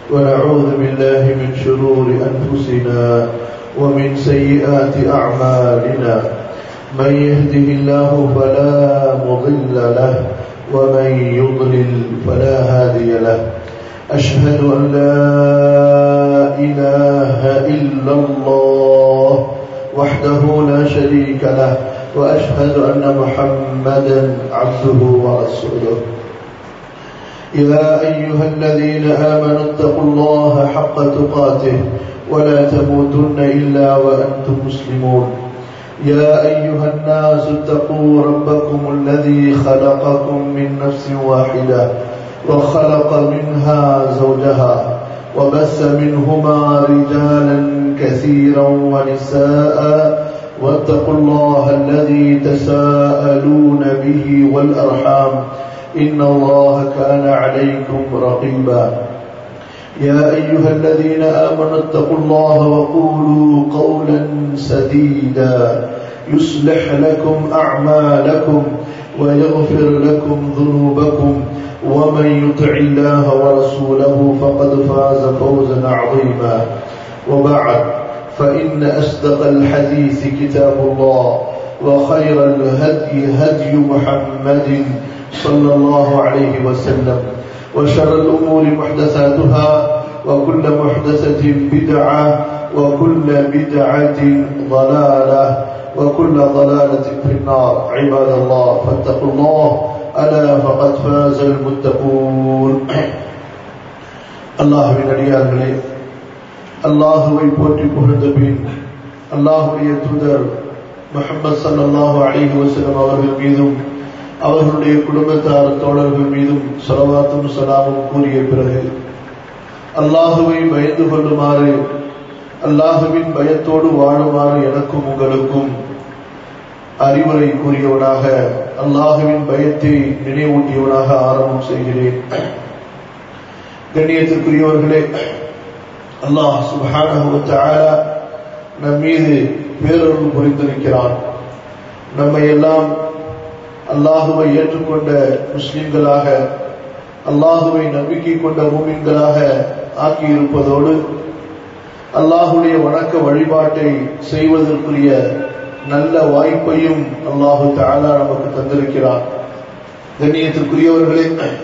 ونعوذ بالله من شرور أنفسنا ومن سيئات أعمالنا من يهده الله فلا مضل له ومن يضلل فلا هادي له أشهد أن لا إله إلا الله وحده لا شريك له وأشهد أن محمدا عبده ورسوله يا أيها الذين آمنوا اتقوا الله حق تقاته ولا تموتن إلا وأنتم مسلمون يا أيها الناس اتقوا ربكم الذي خلقكم من نفس واحدة وخلق منها زوجها وبث منهما رجالا كثيرا ونساء واتقوا الله الذي تساءلون به والأرحام إن الله كان عليكم رقيبا يا أيها الذين آمنوا اتقوا الله وقولوا قولا سديدا يصلح لكم أعمالكم ويغفر لكم ذنوبكم ومن يطع الله ورسوله فقد فاز فوزا عظيما وبعد فإن أصدق الحديث كتاب الله وخير الهدي هدي محمد صلى الله عليه وسلم وشر الأمور محدثاتها وكل محدثة بدعة وكل بدعة ضلالة وكل ضلالة في النار عباد الله فاتقوا الله ألا فقد فاز المتقون அல்லாஹுவின் அடியார்களே அல்லாஹுவை போற்றி புகழ்ந்த பின் அல்லாஹுடைய தூதர் முகமது சல்லாஹூ அலிஹி வசலம் அவர்கள் மீதும் அவர்களுடைய குடும்பத்தார் தோழர்கள் மீதும் சலவாத்தும் சலாமும் கூறிய பிறகு அல்லாஹுவை பயந்து கொள்ளுமாறு அல்லாஹுவின் பயத்தோடு வாழுமாறு எனக்கும் உங்களுக்கும் அறிவுரை கூறியவனாக அல்லாஹுவின் பயத்தை நினைவூட்டியவனாக ஆரம்பம் செய்கிறேன் கண்ணியத்திற்குரியவர்களே அல்லாஹ் சுபான நம் மீது பேரருள் புரிந்திருக்கிறான் நம்மை எல்லாம் அல்லாஹுவை ஏற்றுக்கொண்ட முஸ்லிம்களாக அல்லாஹுவை நம்பிக்கை கொண்ட மூமின்களாக ஆக்கியிருப்பதோடு அல்லாஹுடைய வணக்க வழிபாட்டை செய்வதற்குரிய நல்ல வாய்ப்பையும் அல்லாஹு தாலா நமக்கு தந்திருக்கிறார் கண்ணியத்திற்குரியவர்களே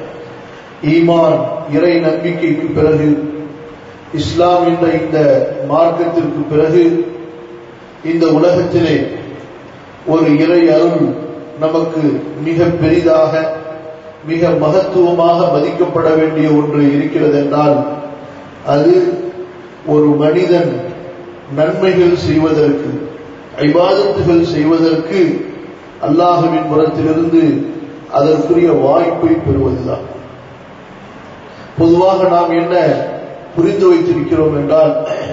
ஈமான் இறை நம்பிக்கைக்கு பிறகு இஸ்லாம் என்ற இந்த மார்க்கத்திற்கு பிறகு இந்த உலகத்திலே ஒரு இறை அருள் நமக்கு மிக பெரிதாக மிக மகத்துவமாக மதிக்கப்பட வேண்டிய ஒன்று இருக்கிறது என்றால் அது ஒரு மனிதன் நன்மைகள் செய்வதற்கு ஐபாதத்துகள் செய்வதற்கு அல்லாஹுவின் புறத்திலிருந்து அதற்குரிய வாய்ப்பை பெறுவதுதான் பொதுவாக நாம் என்ன புரிந்து வைத்திருக்கிறோம் என்றால்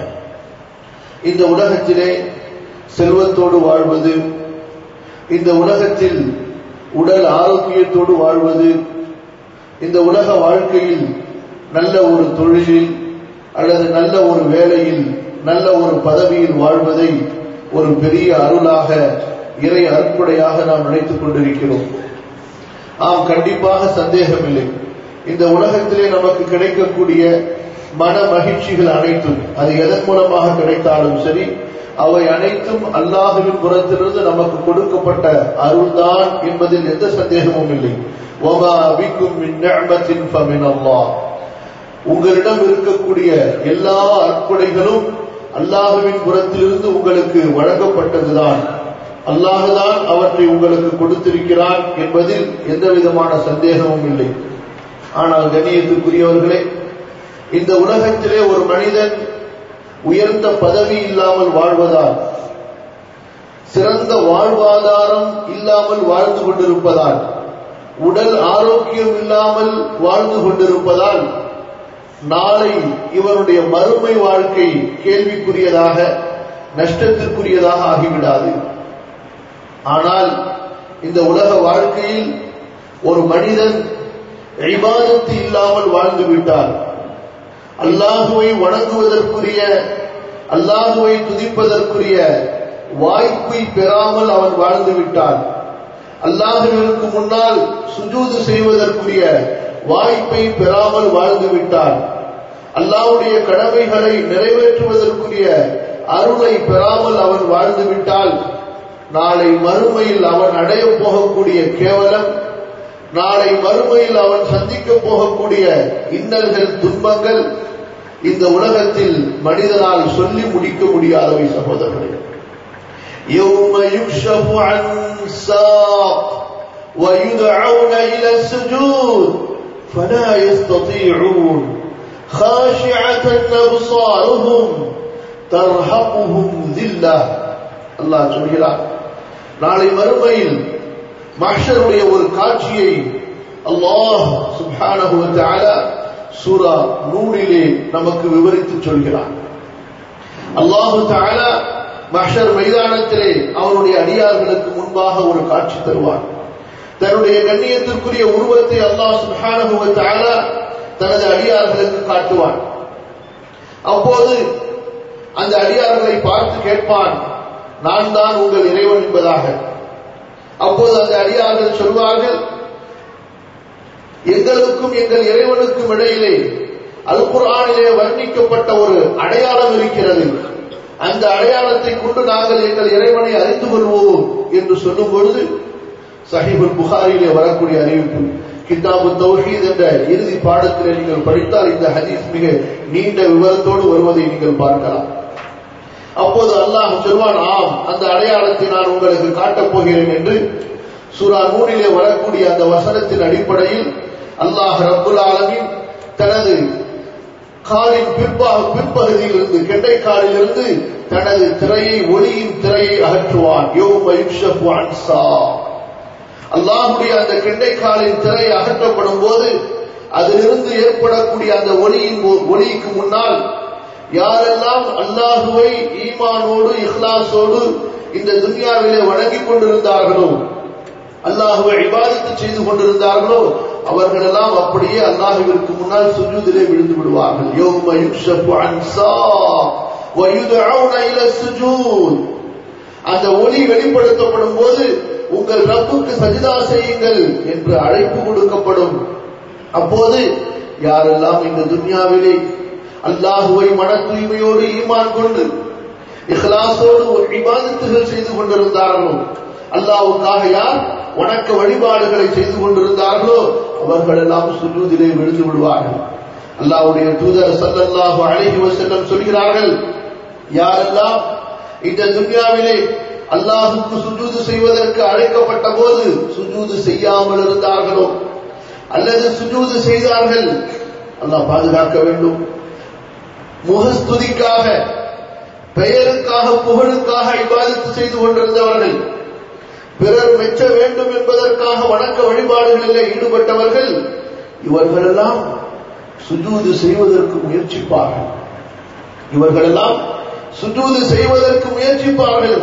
இந்த உலகத்திலே செல்வத்தோடு வாழ்வது இந்த உலகத்தில் உடல் ஆரோக்கியத்தோடு வாழ்வது இந்த உலக வாழ்க்கையில் நல்ல ஒரு தொழிலில் அல்லது நல்ல ஒரு வேலையில் நல்ல ஒரு பதவியில் வாழ்வதை ஒரு பெரிய அருளாக இறை அற்புடையாக நாம் நினைத்துக் கொண்டிருக்கிறோம் ஆம் கண்டிப்பாக சந்தேகமில்லை இந்த உலகத்திலே நமக்கு கிடைக்கக்கூடிய மன மகிழ்ச்சிகள் அனைத்தும் அது எதன் மூலமாக கிடைத்தாலும் சரி அவை அனைத்தும் அல்லாஹுவின் புறத்திலிருந்து நமக்கு கொடுக்கப்பட்ட அருள்தான் என்பதில் எந்த சந்தேகமும் இல்லை உங்களிடம் இருக்கக்கூடிய எல்லா அற்புடைகளும் அல்லாஹுவின் புறத்திலிருந்து உங்களுக்கு வழங்கப்பட்டதுதான் அல்லாஹுதான் அவற்றை உங்களுக்கு கொடுத்திருக்கிறான் என்பதில் எந்த விதமான சந்தேகமும் இல்லை ஆனால் கண்ணியத்துக்குரியவர்களே இந்த உலகத்திலே ஒரு மனிதன் உயர்ந்த பதவி இல்லாமல் வாழ்வதால் சிறந்த வாழ்வாதாரம் இல்லாமல் வாழ்ந்து கொண்டிருப்பதால் உடல் ஆரோக்கியம் இல்லாமல் வாழ்ந்து கொண்டிருப்பதால் நாளை இவருடைய மறுமை வாழ்க்கை கேள்விக்குரியதாக நஷ்டத்திற்குரியதாக ஆகிவிடாது ஆனால் இந்த உலக வாழ்க்கையில் ஒரு மனிதன் இபாதத்து இல்லாமல் வாழ்ந்து விட்டார் அல்லாஹுவை வணங்குவதற்குரிய அல்லாஹுவை துதிப்பதற்குரிய வாய்ப்பை பெறாமல் அவன் வாழ்ந்து விட்டான் அல்லாஹுவிற்கு முன்னால் சுஜூது செய்வதற்குரிய வாய்ப்பை பெறாமல் வாழ்ந்து விட்டான் அல்லாவுடைய கடமைகளை நிறைவேற்றுவதற்குரிய அருளை பெறாமல் அவன் வாழ்ந்துவிட்டால் நாளை மறுமையில் அவன் அடைய போகக்கூடிய கேவலம் நாளை மறுமையில் அவன் சந்திக்க போகக்கூடிய இன்னல்கள் துன்பங்கள் இந்த உலகத்தில் மனிதனால் சொல்லி முடிக்க முடியாதவை சகோதரர்களே يوم يكشف عن ساق ويدعون إلى السجود فلا يستطيعون خاشعة أبصارهم ترهقهم ذلة الله சொல்கிறார் நாளை மறுமையில் மஹ்ஷருடைய ஒரு காட்சியை அல்லாஹ் சுப்ஹானஹு வ தஆலா சூரா நூறிலே நமக்கு விவரித்து சொல்கிறான் அல்லாஹு தஆலா மஹ்ஷர் மைதானத்திலே அவனுடைய அடியார்களுக்கு முன்பாக ஒரு காட்சி தருவான் தன்னுடைய கண்ணியத்திற்குரிய உருவத்தை அல்லாஹ் சுப்ஹானஹு வ தஆலா தனது அடியார்களுக்கு காட்டுவான் அப்போது அந்த அடியார்களை பார்த்து கேட்பான் நான் தான் உங்கள் இறைவன் என்பதாக அப்போது அந்த அடியார்கள் சொல்வார்கள் எங்களுக்கும் எங்கள் இறைவனுக்கும் இடையிலே அல் குர்ஆனிலே வர்ணிக்கப்பட்ட ஒரு அடையாளம் இருக்கிறது அந்த அடையாளத்தை கொண்டு நாங்கள் எங்கள் இறைவனை அறிந்து கொள்வோம் என்று சொல்லும் பொழுது சஹிபுல் புகாரிலே வரக்கூடிய அறிவிப்பு கிதாபு தௌஹீத் என்ற இறுதி பாடத்திலே நீங்கள் படித்தால் இந்த ஹதீஸ் மிக நீண்ட விவரத்தோடு வருவதை நீங்கள் பார்க்கலாம் அப்போது அல்லாஹ் சொல்வான் ஆம் அந்த அடையாளத்தை நான் உங்களுக்கு காட்டப் போகிறேன் என்று சூரா நூறிலே வரக்கூடிய அந்த வசனத்தின் அடிப்படையில் அல்லாஹ் ரப்புல் ஆலமின் தனது காலின் பிற்பாக பிற்பகுதியிலிருந்து கெண்டை காலிலிருந்து தனது திரையை ஒளியின் திரையை அகற்றுவான் யோம யுக்ஷபு அன்சா அல்லாஹுடைய அந்த கெண்டை காலின் திரை அகற்றப்படும் போது அதிலிருந்து ஏற்படக்கூடிய அந்த ஒளியின் ஒளிக்கு முன்னால் யாரெல்லாம் அல்லாஹுவை ஈமானோடு இஹ்லாஸோடு இந்த துன்யாவிலே வணங்கிக் கொண்டிருந்தார்களோ அல்லாஹுவை இபாதத்து செய்து கொண்டிருந்தார்களோ அவர்களெல்லாம் அப்படியே அல்லாஹுவிற்கு முன்னால் சுஜூதிலே விழுந்து விடுவார்கள் யௌம யுக்ஷபு அன்சா வயுதஊன இல சுஜூத் அந்த ஒளி வெளிப்படுத்தப்படும் போது உங்கள் ரப்புக்கு சஜிதா செய்யுங்கள் என்று அழைப்பு கொடுக்கப்படும் அப்போது யாரெல்லாம் இந்த துன்யாவிலே அல்லாஹுவை மன தூய்மையோடு ஈமான் கொண்டு இஹ்லாசோடு இபாதத்துகள் செய்து கொண்டிருந்தார்களோ அல்லாவுக்காக யார் வணக்க வழிபாடுகளை செய்து கொண்டிருந்தார்களோ அவர்கள் எல்லாம் சுஜூதிலே விழுந்து விடுவார்கள் அல்லாவுடைய தூதர் சல்லல்லாஹு அலைஹி வஸல்லம் சொல்கிறார்கள் யாரெல்லாம் இந்த துன்யாவிலே அல்லாஹுக்கு சுஜூது செய்வதற்கு அழைக்கப்பட்ட போது சுஜூது செய்யாமல் இருந்தார்களோ அல்லது சுஜூது செய்தார்கள் அல்லாஹ் பாதுகாக்க வேண்டும் முகஸ்துதிக்காக பெயருக்காக புகழுக்காக இபாதத்து செய்து கொண்டிருந்தவர்கள் பிறர் மெச்ச வேண்டும் என்பதற்காக வணக்க வழிபாடுகளில் ஈடுபட்டவர்கள் இவர்களெல்லாம் சுஜூது செய்வதற்கு முயற்சிப்பார்கள் இவர்களெல்லாம் சுஜூது செய்வதற்கு முயற்சிப்பார்கள்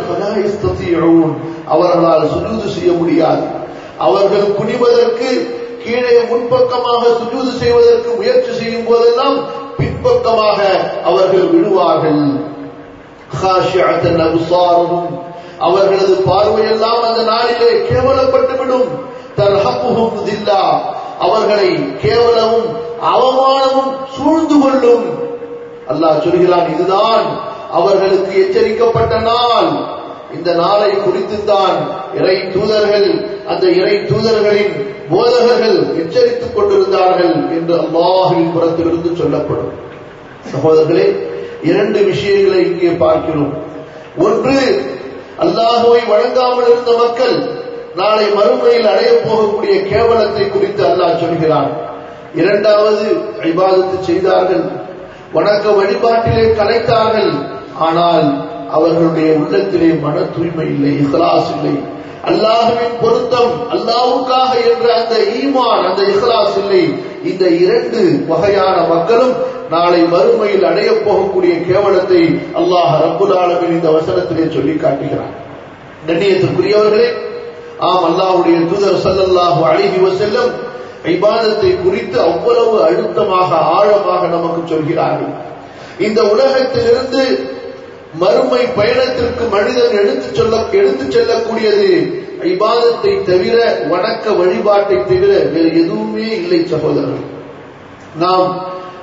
அவர்களால் சுஜூது செய்ய முடியாது அவர்கள் குனிவதற்கு கீழே முன்பக்கமாக சுஜூது செய்வதற்கு முயற்சி செய்யும் போதெல்லாம் பின்பக்கமாக அவர்கள் விழுவார்கள் அவர்களது பார்வையெல்லாம் அந்த நாளிலே கேவலப்பட்டுவிடும் தர்ஹப்புஹும் தில்லா அவர்களை கேவலமும் அவமானமும் சூழ்ந்து கொள்ளும் அல்லாஹ் சொல்கிறான் இதுதான் அவர்களுக்கு எச்சரிக்கப்பட்ட நாள் இந்த நாளை குறித்துத்தான் இறை தூதர்கள் அந்த இறை தூதர்களின் போதகர்கள் எச்சரித்துக் கொண்டிருந்தார்கள் என்று அல்லாஹுவின் புறத்திலிருந்து சொல்லப்படும் சகோதரர்களே இரண்டு விஷயங்களை இங்கே பார்க்கிறோம் ஒன்று அல்லாஹுவை வழங்காமல் இருந்த மக்கள் நாளை மறுமையில் அடையப் போகக்கூடிய கேவலத்தை குறித்து அல்லாஹ் சொல்கிறான் இரண்டாவது ஐபாதத்து செய்தார்கள் வணக்க வழிபாட்டிலே கலைத்தார்கள் ஆனால் அவர்களுடைய உள்ளத்திலே மன தூய்மை இல்லை இஹ்லாஸ் இல்லை அல்லாஹுவின் பொருத்தம் அல்லாவுக்காக என்ற அந்த ஈமான் அந்த இஹ்லாஸ் இல்லை இந்த இரண்டு வகையான மக்களும் நாளை மறுமையில் அடையப் போகக்கூடிய கேவலத்தை அல்லாஹ் ரப்புல் ஆலமின் இந்த வசனத்திலே சொல்லி காட்டுகிறார் கண்ணியத்திற்குரியவர்களே ஆம் அல்லாஹுடைய தூதர் சல்லல்லாஹு அழகி வசல்லம் ஐபாதத்தை குறித்து அவ்வளவு அழுத்தமாக ஆழமாக நமக்கு சொல்கிறார்கள் இந்த உலகத்திலிருந்து மறுமை பயணத்திற்கு மனிதன் எடுத்துச் சொல்ல எடுத்துச் செல்லக்கூடியது ஐபாதத்தை தவிர வணக்க வழிபாட்டை தவிர வேறு எதுவுமே இல்லை சகோதரர்கள் நாம்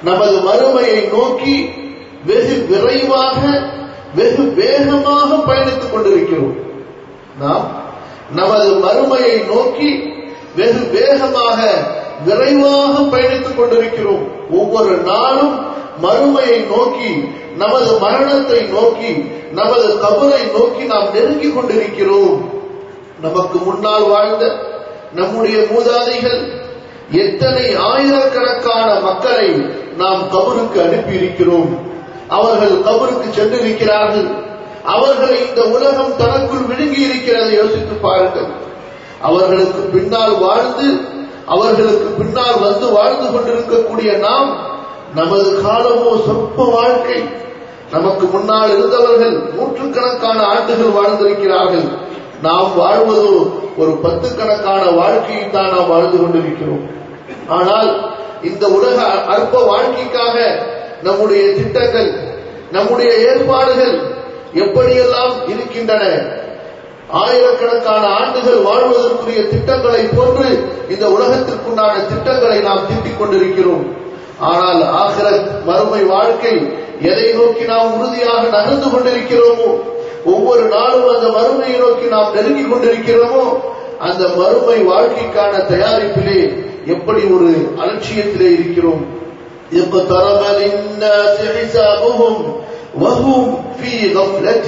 நமது மறுமையை நோக்கி வெகு விரைவாக வெகு வேகமாக பயணித்துக் கொண்டிருக்கிறோம் நாம் நமது மறுமையை நோக்கி வெகு வேகமாக விரைவாக பயணித்துக் கொண்டிருக்கிறோம் ஒவ்வொரு நாளும் மறுமையை நோக்கி நமது மரணத்தை நோக்கி நமது கபரை நோக்கி நாம் நெருங்கிக் கொண்டிருக்கிறோம் நமக்கு முன்னால் வாழ்ந்த நம்முடைய மூதாதைகள் எத்தனை ஆயிரக்கணக்கான மக்களை நாம் கபருக்கு அனுப்பியிருக்கிறோம் அவர்கள் கபருக்கு சென்றிருக்கிறார்கள் அவர்களை இந்த உலகம் தனக்குள் விழுங்கி இருக்கிறதை யோசித்து பாருங்கள் அவர்களுக்கு பின்னால் வாழ்ந்து அவர்களுக்கு பின்னால் வந்து வாழ்ந்து கொண்டிருக்கக்கூடிய நாம் நமது காலமோ சொற்ப வாழ்க்கை நமக்கு முன்னால் இருந்தவர்கள் நூற்றுக்கணக்கான ஆண்டுகள் வாழ்ந்திருக்கிறார்கள் நாம் வாழ்வதோ ஒரு பத்து கணக்கான வாழ்க்கையை தான் நாம் வாழ்ந்து கொண்டிருக்கிறோம் ஆனால் இந்த உலக அற்ப வாழ்க்கைக்காக நம்முடைய திட்டங்கள் நம்முடைய ஏற்பாடுகள் எப்படியெல்லாம் இருக்கின்றன ஆயிரக்கணக்கான ஆண்டுகள் வாழ்வதற்குரிய திட்டங்களை போன்று இந்த உலகத்திற்குண்டான திட்டங்களை நாம் திட்டிக் கொண்டிருக்கிறோம் ஆனால் ஆகிரத் மறுமை வாழ்க்கை எதை நோக்கி நாம் உறுதியாக நகர்ந்து கொண்டிருக்கிறோமோ ஒவ்வொரு நாளும் அந்த மறுமையை நோக்கி நாம் நெருங்கிக் கொண்டிருக்கிறோமோ அந்த மறுமை வாழ்க்கைக்கான தயாரிப்பிலே எப்படி ஒரு அலட்சியத்திலே இருக்கிறோம் اقترب للناس حسابهم وهم في غفلة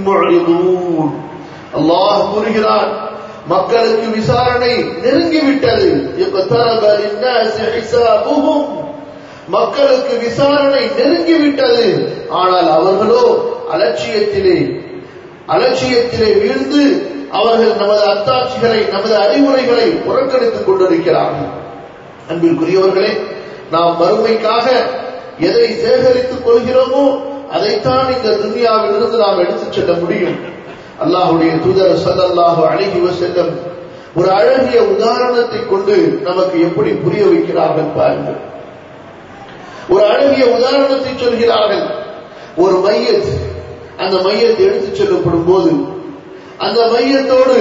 معرضون அல்லாஹ் கூறுகிறான் மக்களுக்கு விசாரணை நெருங்கிவிட்டது اقترب للناس حسابهم மக்களுக்கு விசாரணை நெருங்கிவிட்டது ஆனால் அவர்களோ அலட்சியத்திலே அலட்சியத்திலே வீழ்ந்து அவர்கள் நமது அத்தாட்சிகளை நமது அறிவுரைகளை புறக்கணித்துக் கொண்டிருக்கிறார்கள் அன்பிற்குரியவர்களே நாம் வறுமைக்காக எதை சேகரித்துக் கொள்கிறோமோ அதைத்தான் இந்த துன்யாவில் இருந்து நாம் எடுத்துச் செல்ல முடியும் அல்லாஹுடைய தூதர் சல்லல்லாஹு அழகி செல்லும் ஒரு அழகிய உதாரணத்தை கொண்டு நமக்கு எப்படி புரிய வைக்கிறார்கள் பாருங்கள் ஒரு அழகிய உதாரணத்தை சொல்கிறார்கள் ஒரு மையத் அந்த மையத்தை எடுத்துச் செல்லப்படும் போது அந்த மையத்தோடு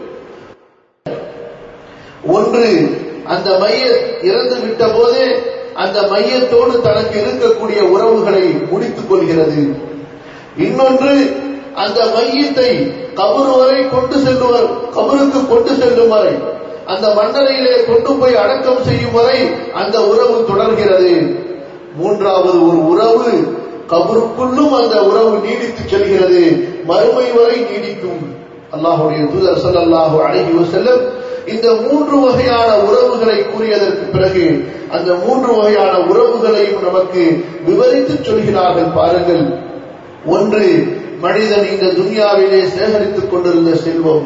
ஒன்று அந்த மைய இறந்து விட்ட போதே அந்த மையத்தோடு தனக்கு இருக்கக்கூடிய உறவுகளை முடித்துக் கொள்கிறது இன்னொன்று அந்த மையத்தை கபரு வரை கொண்டு செல்லுவர் கபருக்கு கொண்டு செல்லும் வரை அந்த மண்டலையிலே கொண்டு போய் அடக்கம் செய்யும் வரை அந்த உறவு தொடர்கிறது மூன்றாவது ஒரு உறவு கபருக்குள்ளும் அந்த உறவு நீடித்து செல்கிறது மறுமை வரை நீடிக்கும் அல்லாஹுடைய தூதர் சல்லாஹு அழகி செல்லும் இந்த மூன்று வகையான உறவுகளை கூறியதற்கு பிறகு அந்த மூன்று வகையான உறவுகளையும் நமக்கு விவரித்து சொல்கிறார்கள் பாருங்கள் ஒன்று மனிதன் இந்த துன்யாவிலே சேகரித்துக் கொண்டிருந்த செல்வம்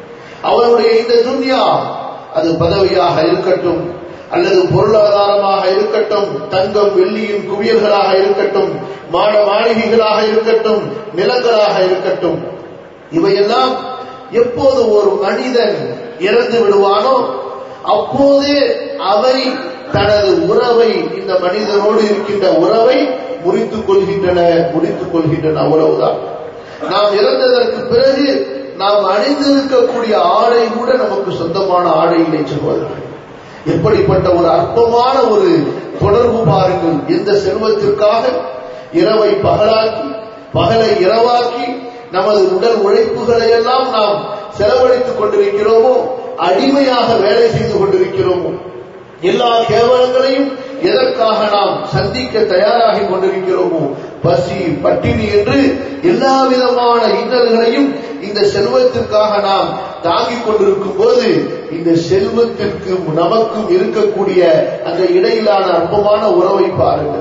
அவனுடைய இந்த துன்யா அது பதவியாக இருக்கட்டும் அல்லது பொருளாதாரமாக இருக்கட்டும் தங்கம் வெள்ளியின் குவியல்களாக இருக்கட்டும் மாட மாளிகைகளாக இருக்கட்டும் நிலங்களாக இருக்கட்டும் இவையெல்லாம் எப்போது ஒரு மனிதன் இறந்து விடுவானோ அப்போதே அவை தனது உறவை இந்த மனிதனோடு இருக்கின்ற உறவை முறித்துக் கொள்கின்றன முடித்துக் கொள்கின்றன உறவுதான் நாம் இறந்ததற்கு பிறகு நாம் அணிந்திருக்கக்கூடிய ஆடை கூட நமக்கு சொந்தமான ஆடை இல்லை சொல்வார்கள் எப்படிப்பட்ட ஒரு அற்பமான ஒரு தொடர்பு பாருங்கள் எந்த செல்வத்திற்காக இரவை பகலாக்கி பகலை இரவாக்கி நமது உடல் உழைப்புகளை எல்லாம் நாம் செலவழித்துக் கொண்டிருக்கிறோமோ அடிமையாக வேலை செய்து கொண்டிருக்கிறோமோ எல்லா கேவலங்களையும் எதற்காக நாம் சந்திக்க தயாராகி கொண்டிருக்கிறோமோ பசி பட்டினி என்று எல்லா விதமான இன்னல்களையும் இந்த செல்வத்திற்காக நாம் தாங்கிக் கொண்டிருக்கும் போது இந்த செல்வத்திற்கும் நமக்கும் இருக்கக்கூடிய அந்த இடையிலான அற்பமான உறவை பாருங்கள்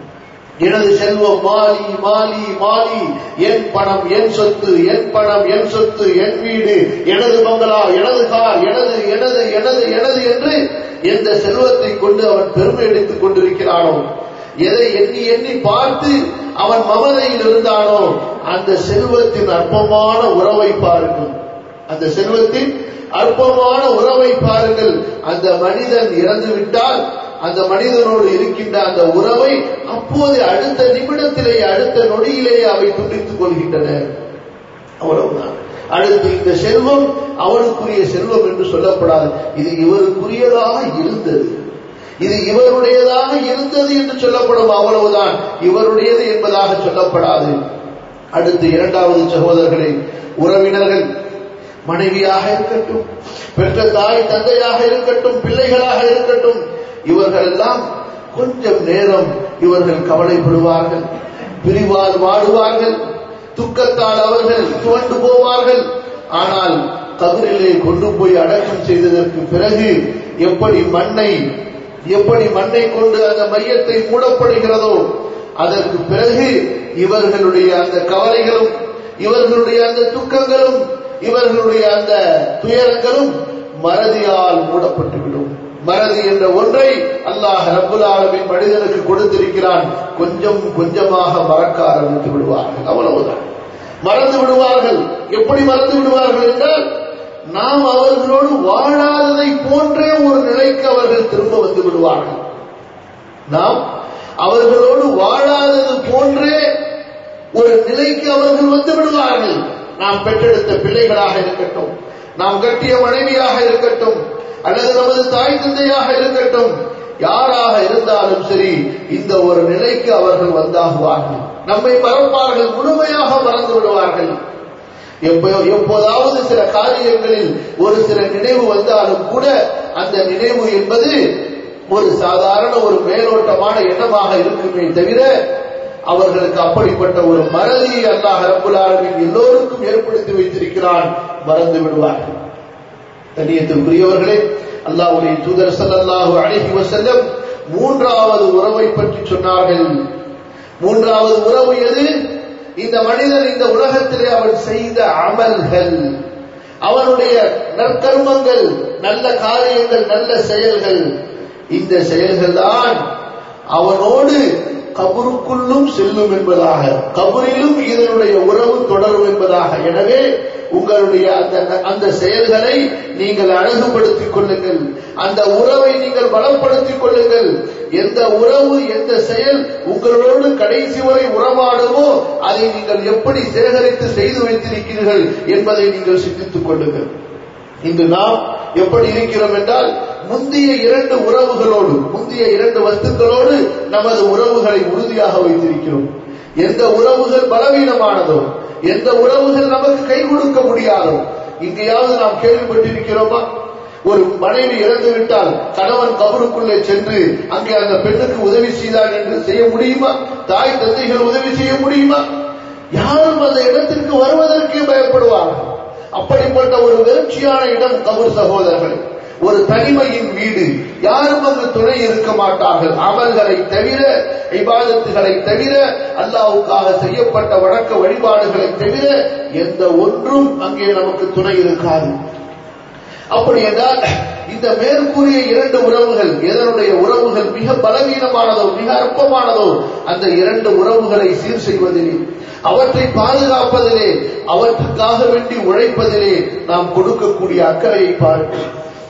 எனது செல்வம் மாலி மாலி மாலி என் பணம் என் சொத்து என் பணம் என் சொத்து என் வீடு எனது பங்களா எனது கார் எனது எனது எனது எனது என்று எந்த செல்வத்தை கொண்டு அவன் பெருமை அடித்துக் கொண்டிருக்கிறானோ எதை எண்ணி எண்ணி பார்த்து அவன் மமதையில் இருந்தானோ அந்த செல்வத்தின் அற்பமான உறவை பாருங்கள் அந்த செல்வத்தின் அற்பமான உறவை பாருங்கள் அந்த மனிதன் இறந்து விட்டால் அந்த மனிதனோடு இருக்கின்ற அந்த உறவை அப்போது அடுத்த நிமிடத்திலேயே அடுத்த நொடியிலேயே அவை துண்டித்துக் கொள்கின்றன அவ்வளவுதான் அடுத்து இந்த செல்வம் அவனுக்குரிய செல்வம் என்று சொல்லப்படாது இது இவருக்குரியதாக இருந்தது இது இவருடையதாக இருந்தது என்று சொல்லப்படும் அவ்வளவுதான் இவருடையது என்பதாக சொல்லப்படாது அடுத்து இரண்டாவது சகோதரர்களே உறவினர்கள் மனைவியாக இருக்கட்டும் பெற்ற தாய் தந்தையாக இருக்கட்டும் பிள்ளைகளாக இருக்கட்டும் இவர்கள் எல்லாம் கொஞ்சம் நேரம் இவர்கள் கவலைப்படுவார்கள் பிரிவால் வாடுவார்கள் துக்கத்தால் அவர்கள் துவண்டு போவார்கள் ஆனால் கதிரிலே கொண்டு போய் அடக்கம் செய்ததற்கு பிறகு எப்படி மண்ணை எப்படி மண்ணை கொண்டு அந்த மையத்தை மூடப்படுகிறதோ அதற்கு பிறகு இவர்களுடைய அந்த கவலைகளும் இவர்களுடைய அந்த துக்கங்களும் இவர்களுடைய அந்த துயரங்களும் மறதியால் மூடப்பட்டுவிடும் மறதி என்ற ஒன்றை அல்லாஹ் ரப்புல் ஆலமின் மனிதனுக்கு கொடுத்திருக்கிறான் கொஞ்சம் கொஞ்சமாக மறக்க ஆரம்பித்து விடுவார்கள் அவ்வளவுதான் மறந்து விடுவார்கள் எப்படி மறந்து விடுவார்கள் என்றால் நாம் அவர்களோடு வாழாததை போன்றே ஒரு நிலைக்கு அவர்கள் திரும்ப வந்து விடுவார்கள் நாம் அவர்களோடு வாழாதது போன்றே ஒரு நிலைக்கு அவர்கள் வந்து விடுவார்கள் நாம் பெற்றெடுத்த பிள்ளைகளாக இருக்கட்டும் நாம் கட்டிய மனைவியாக இருக்கட்டும் அல்லது நமது தாய் தந்தையாக இருக்கட்டும் யாராக இருந்தாலும் சரி இந்த ஒரு நிலைக்கு அவர்கள் வந்தாகுவார்கள் நம்மை மறப்பார்கள் முழுமையாக மறந்து விடுவார்கள் எப்போ எப்போதாவது சில காரியங்களில் ஒரு சில நினைவு வந்தாலும் கூட அந்த நினைவு என்பது ஒரு சாதாரண ஒரு மேலோட்டமான எண்ணமாக இருக்குமே தவிர அவர்களுக்கு அப்படிப்பட்ட ஒரு மறதியை அல்லாஹ் ரப்புல் ஆலமீன் எல்லோருக்கும் ஏற்படுத்தி வைத்திருக்கிறான் மறந்து விடுவார்கள் கண்ணியத்திற்குரியவர்களே அல்லாஹ்வுடைய தூதர் ஸல்லல்லாஹு அலைஹி வஸல்லம் மூன்றாவது உறவை பற்றி சொன்னார்கள் மூன்றாவது உறவு எது இந்த மனிதன் இந்த உலகத்திலே அவன் செய்த அமல்கள் அவனுடைய நற்கர்மங்கள் நல்ல காரியங்கள் நல்ல செயல்கள் இந்த செயல்கள் தான் அவனோடு கபருக்குள்ளும் செல்லும் என்பதாக கபரிலும் இதனுடைய உறவு தொடரும் என்பதாக எனவே உங்களுடைய அந்த அந்த செயல்களை நீங்கள் அழகுபடுத்திக் கொள்ளுங்கள் அந்த உறவை நீங்கள் பலப்படுத்திக் கொள்ளுங்கள் எந்த உறவு எந்த செயல் உங்களோடு கடைசி வரை உறவாடுமோ அதை நீங்கள் எப்படி சேகரித்து செய்து வைத்திருக்கிறீர்கள் என்பதை நீங்கள் சிந்தித்துக் கொள்ளுங்கள் இன்று நாம் எப்படி இருக்கிறோம் என்றால் முந்தைய இரண்டு உறவுகளோடு முந்தைய இரண்டு வஸ்துக்களோடு நமது உறவுகளை உறுதியாக வைத்திருக்கிறோம் எந்த உறவுகள் பலவீனமானதோ எந்த உறவுகள் நமக்கு கை கொடுக்க முடியாதோ இங்கேயாவது நாம் கேள்விப்பட்டிருக்கிறோமா ஒரு மனைவி இறந்து விட்டால் கணவன் கபருக்குள்ளே சென்று அங்கே அந்த பெண்ணுக்கு உதவி செய்தார் என்று செய்ய முடியுமா தாய் தந்தைகள் உதவி செய்ய முடியுமா யாரும் அந்த இடத்திற்கு வருவதற்கே பயப்படுவார்கள் அப்படிப்பட்ட ஒரு வெறுச்சியான இடம் கபூர் சகோதரர்கள் ஒரு தனிமையின் வீடு யாரும் அங்கு துணை இருக்க மாட்டார்கள் அமல்களை தவிர இபாதத்துகளை தவிர அல்லாவுக்காக செய்யப்பட்ட வழக்க வழிபாடுகளை தவிர எந்த ஒன்றும் அங்கே நமக்கு துணை இருக்காது அப்படி என்றால் இந்த மேற்கூறிய இரண்டு உறவுகள் எதனுடைய உறவுகள் மிக பலவீனமானதோ மிக அற்பமானதோ அந்த இரண்டு உறவுகளை சீர் செய்வதிலே அவற்றை பாதுகாப்பதிலே அவற்றுக்காக வேண்டி உழைப்பதிலே நாம் கொடுக்கக்கூடிய அக்கறையை பாருங்கள்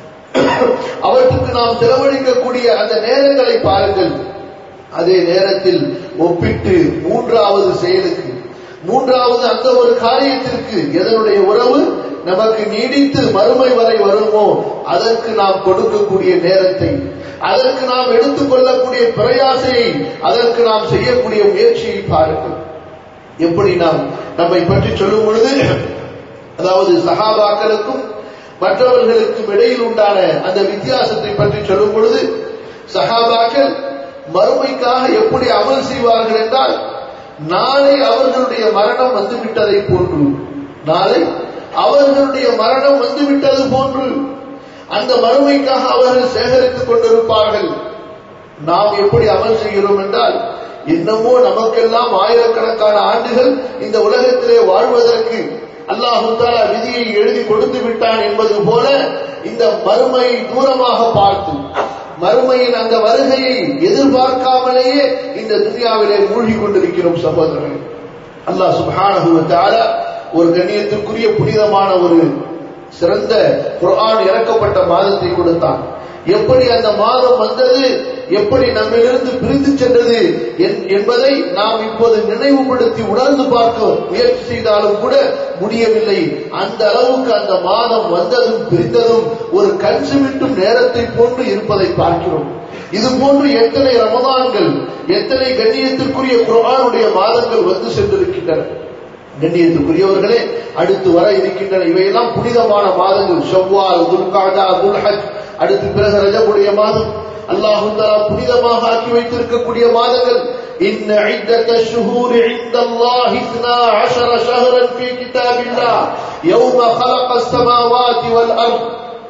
அவற்றுக்கு நாம் செலவழிக்கக்கூடிய அந்த நேரங்களை பாருங்கள் அதே நேரத்தில் ஒப்பிட்டு மூன்றாவது செயலுக்கு மூன்றாவது அந்த ஒரு காரியத்திற்கு எதனுடைய உறவு நமக்கு நீடித்து மறுமை வரை வருமோ அதற்கு நாம் கொடுக்கக்கூடிய நேரத்தை அதற்கு நாம் எடுத்துக்கொள்ளக்கூடிய பிரயாசையை அதற்கு நாம் செய்யக்கூடிய முயற்சியை பாருங்கள் எப்படி நாம் நம்மை பற்றி சொல்லும் பொழுது அதாவது சகாபாக்களுக்கும் மற்றவர்களுக்கும் இடையில் உண்டான அந்த வித்தியாசத்தை பற்றி சொல்லும் பொழுது சகாபாக்கள் மறுமைக்காக எப்படி அமல் செய்வார்கள் என்றால் நாளை அவர்களுடைய மரணம் வந்துவிட்டதை போன்று நாளை அவர்களுடைய மரணம் வந்துவிட்டது போன்று அந்த மறுமைக்காக அவர்கள் சேகரித்துக் கொண்டிருப்பார்கள் நாம் எப்படி அமல் செய்கிறோம் என்றால் என்னமோ நமக்கெல்லாம் ஆயிரக்கணக்கான ஆண்டுகள் இந்த உலகத்திலே வாழ்வதற்கு அல்லாஹு தாலா விதியை எழுதி கொடுத்து விட்டான் என்பது போல இந்த மறுமையை தூரமாக பார்த்து மறுமையின் அந்த வருகையை எதிர்பார்க்காமலேயே இந்த துனியாவிலே மூழ்கி கொண்டிருக்கிறோம் சகோதரர்கள் அல்லாஹ் சுபானஹு தாலா ஒரு கண்ணியத்திற்குரிய புனிதமான ஒரு சிறந்த குர்ஆன் இறக்கப்பட்ட மாதத்தை கொடுத்தான் எப்படி அந்த மாதம் வந்தது எப்படி நம்மிலிருந்து பிரிந்து சென்றது என்பதை நாம் இப்போது நினைவுபடுத்தி உணர்ந்து பார்க்க முயற்சி செய்தாலும் கூட முடியவில்லை அந்த அளவுக்கு அந்த மாதம் வந்ததும் பிரிந்ததும் ஒரு கண் சிமிட்டும் நேரத்தை போன்று இருப்பதை பார்க்கிறோம் இது போன்று எத்தனை ரமதான்கள் எத்தனை கண்ணியத்திற்குரிய குர்ஆனுடைய மாதங்கள் வந்து சென்றிருக்கின்றன கண்ணியத்துக்குரியவர்களே அடுத்து வர இருக்கின்றன இவையெல்லாம் புனிதமான மாதங்கள் ஷவ்வால் துல்காடா துல்ஹஜ் அடுத்து பிறகு ரஜபுடைய மாதம் அல்லாஹு தஆலா புனிதமாக ஆக்கி வைத்திருக்கக்கூடிய மாதங்கள் இன்ன இத்தத ஷுஹூர் عند الله 12 شهرا في كتاب الله يوم خلق السماوات والارض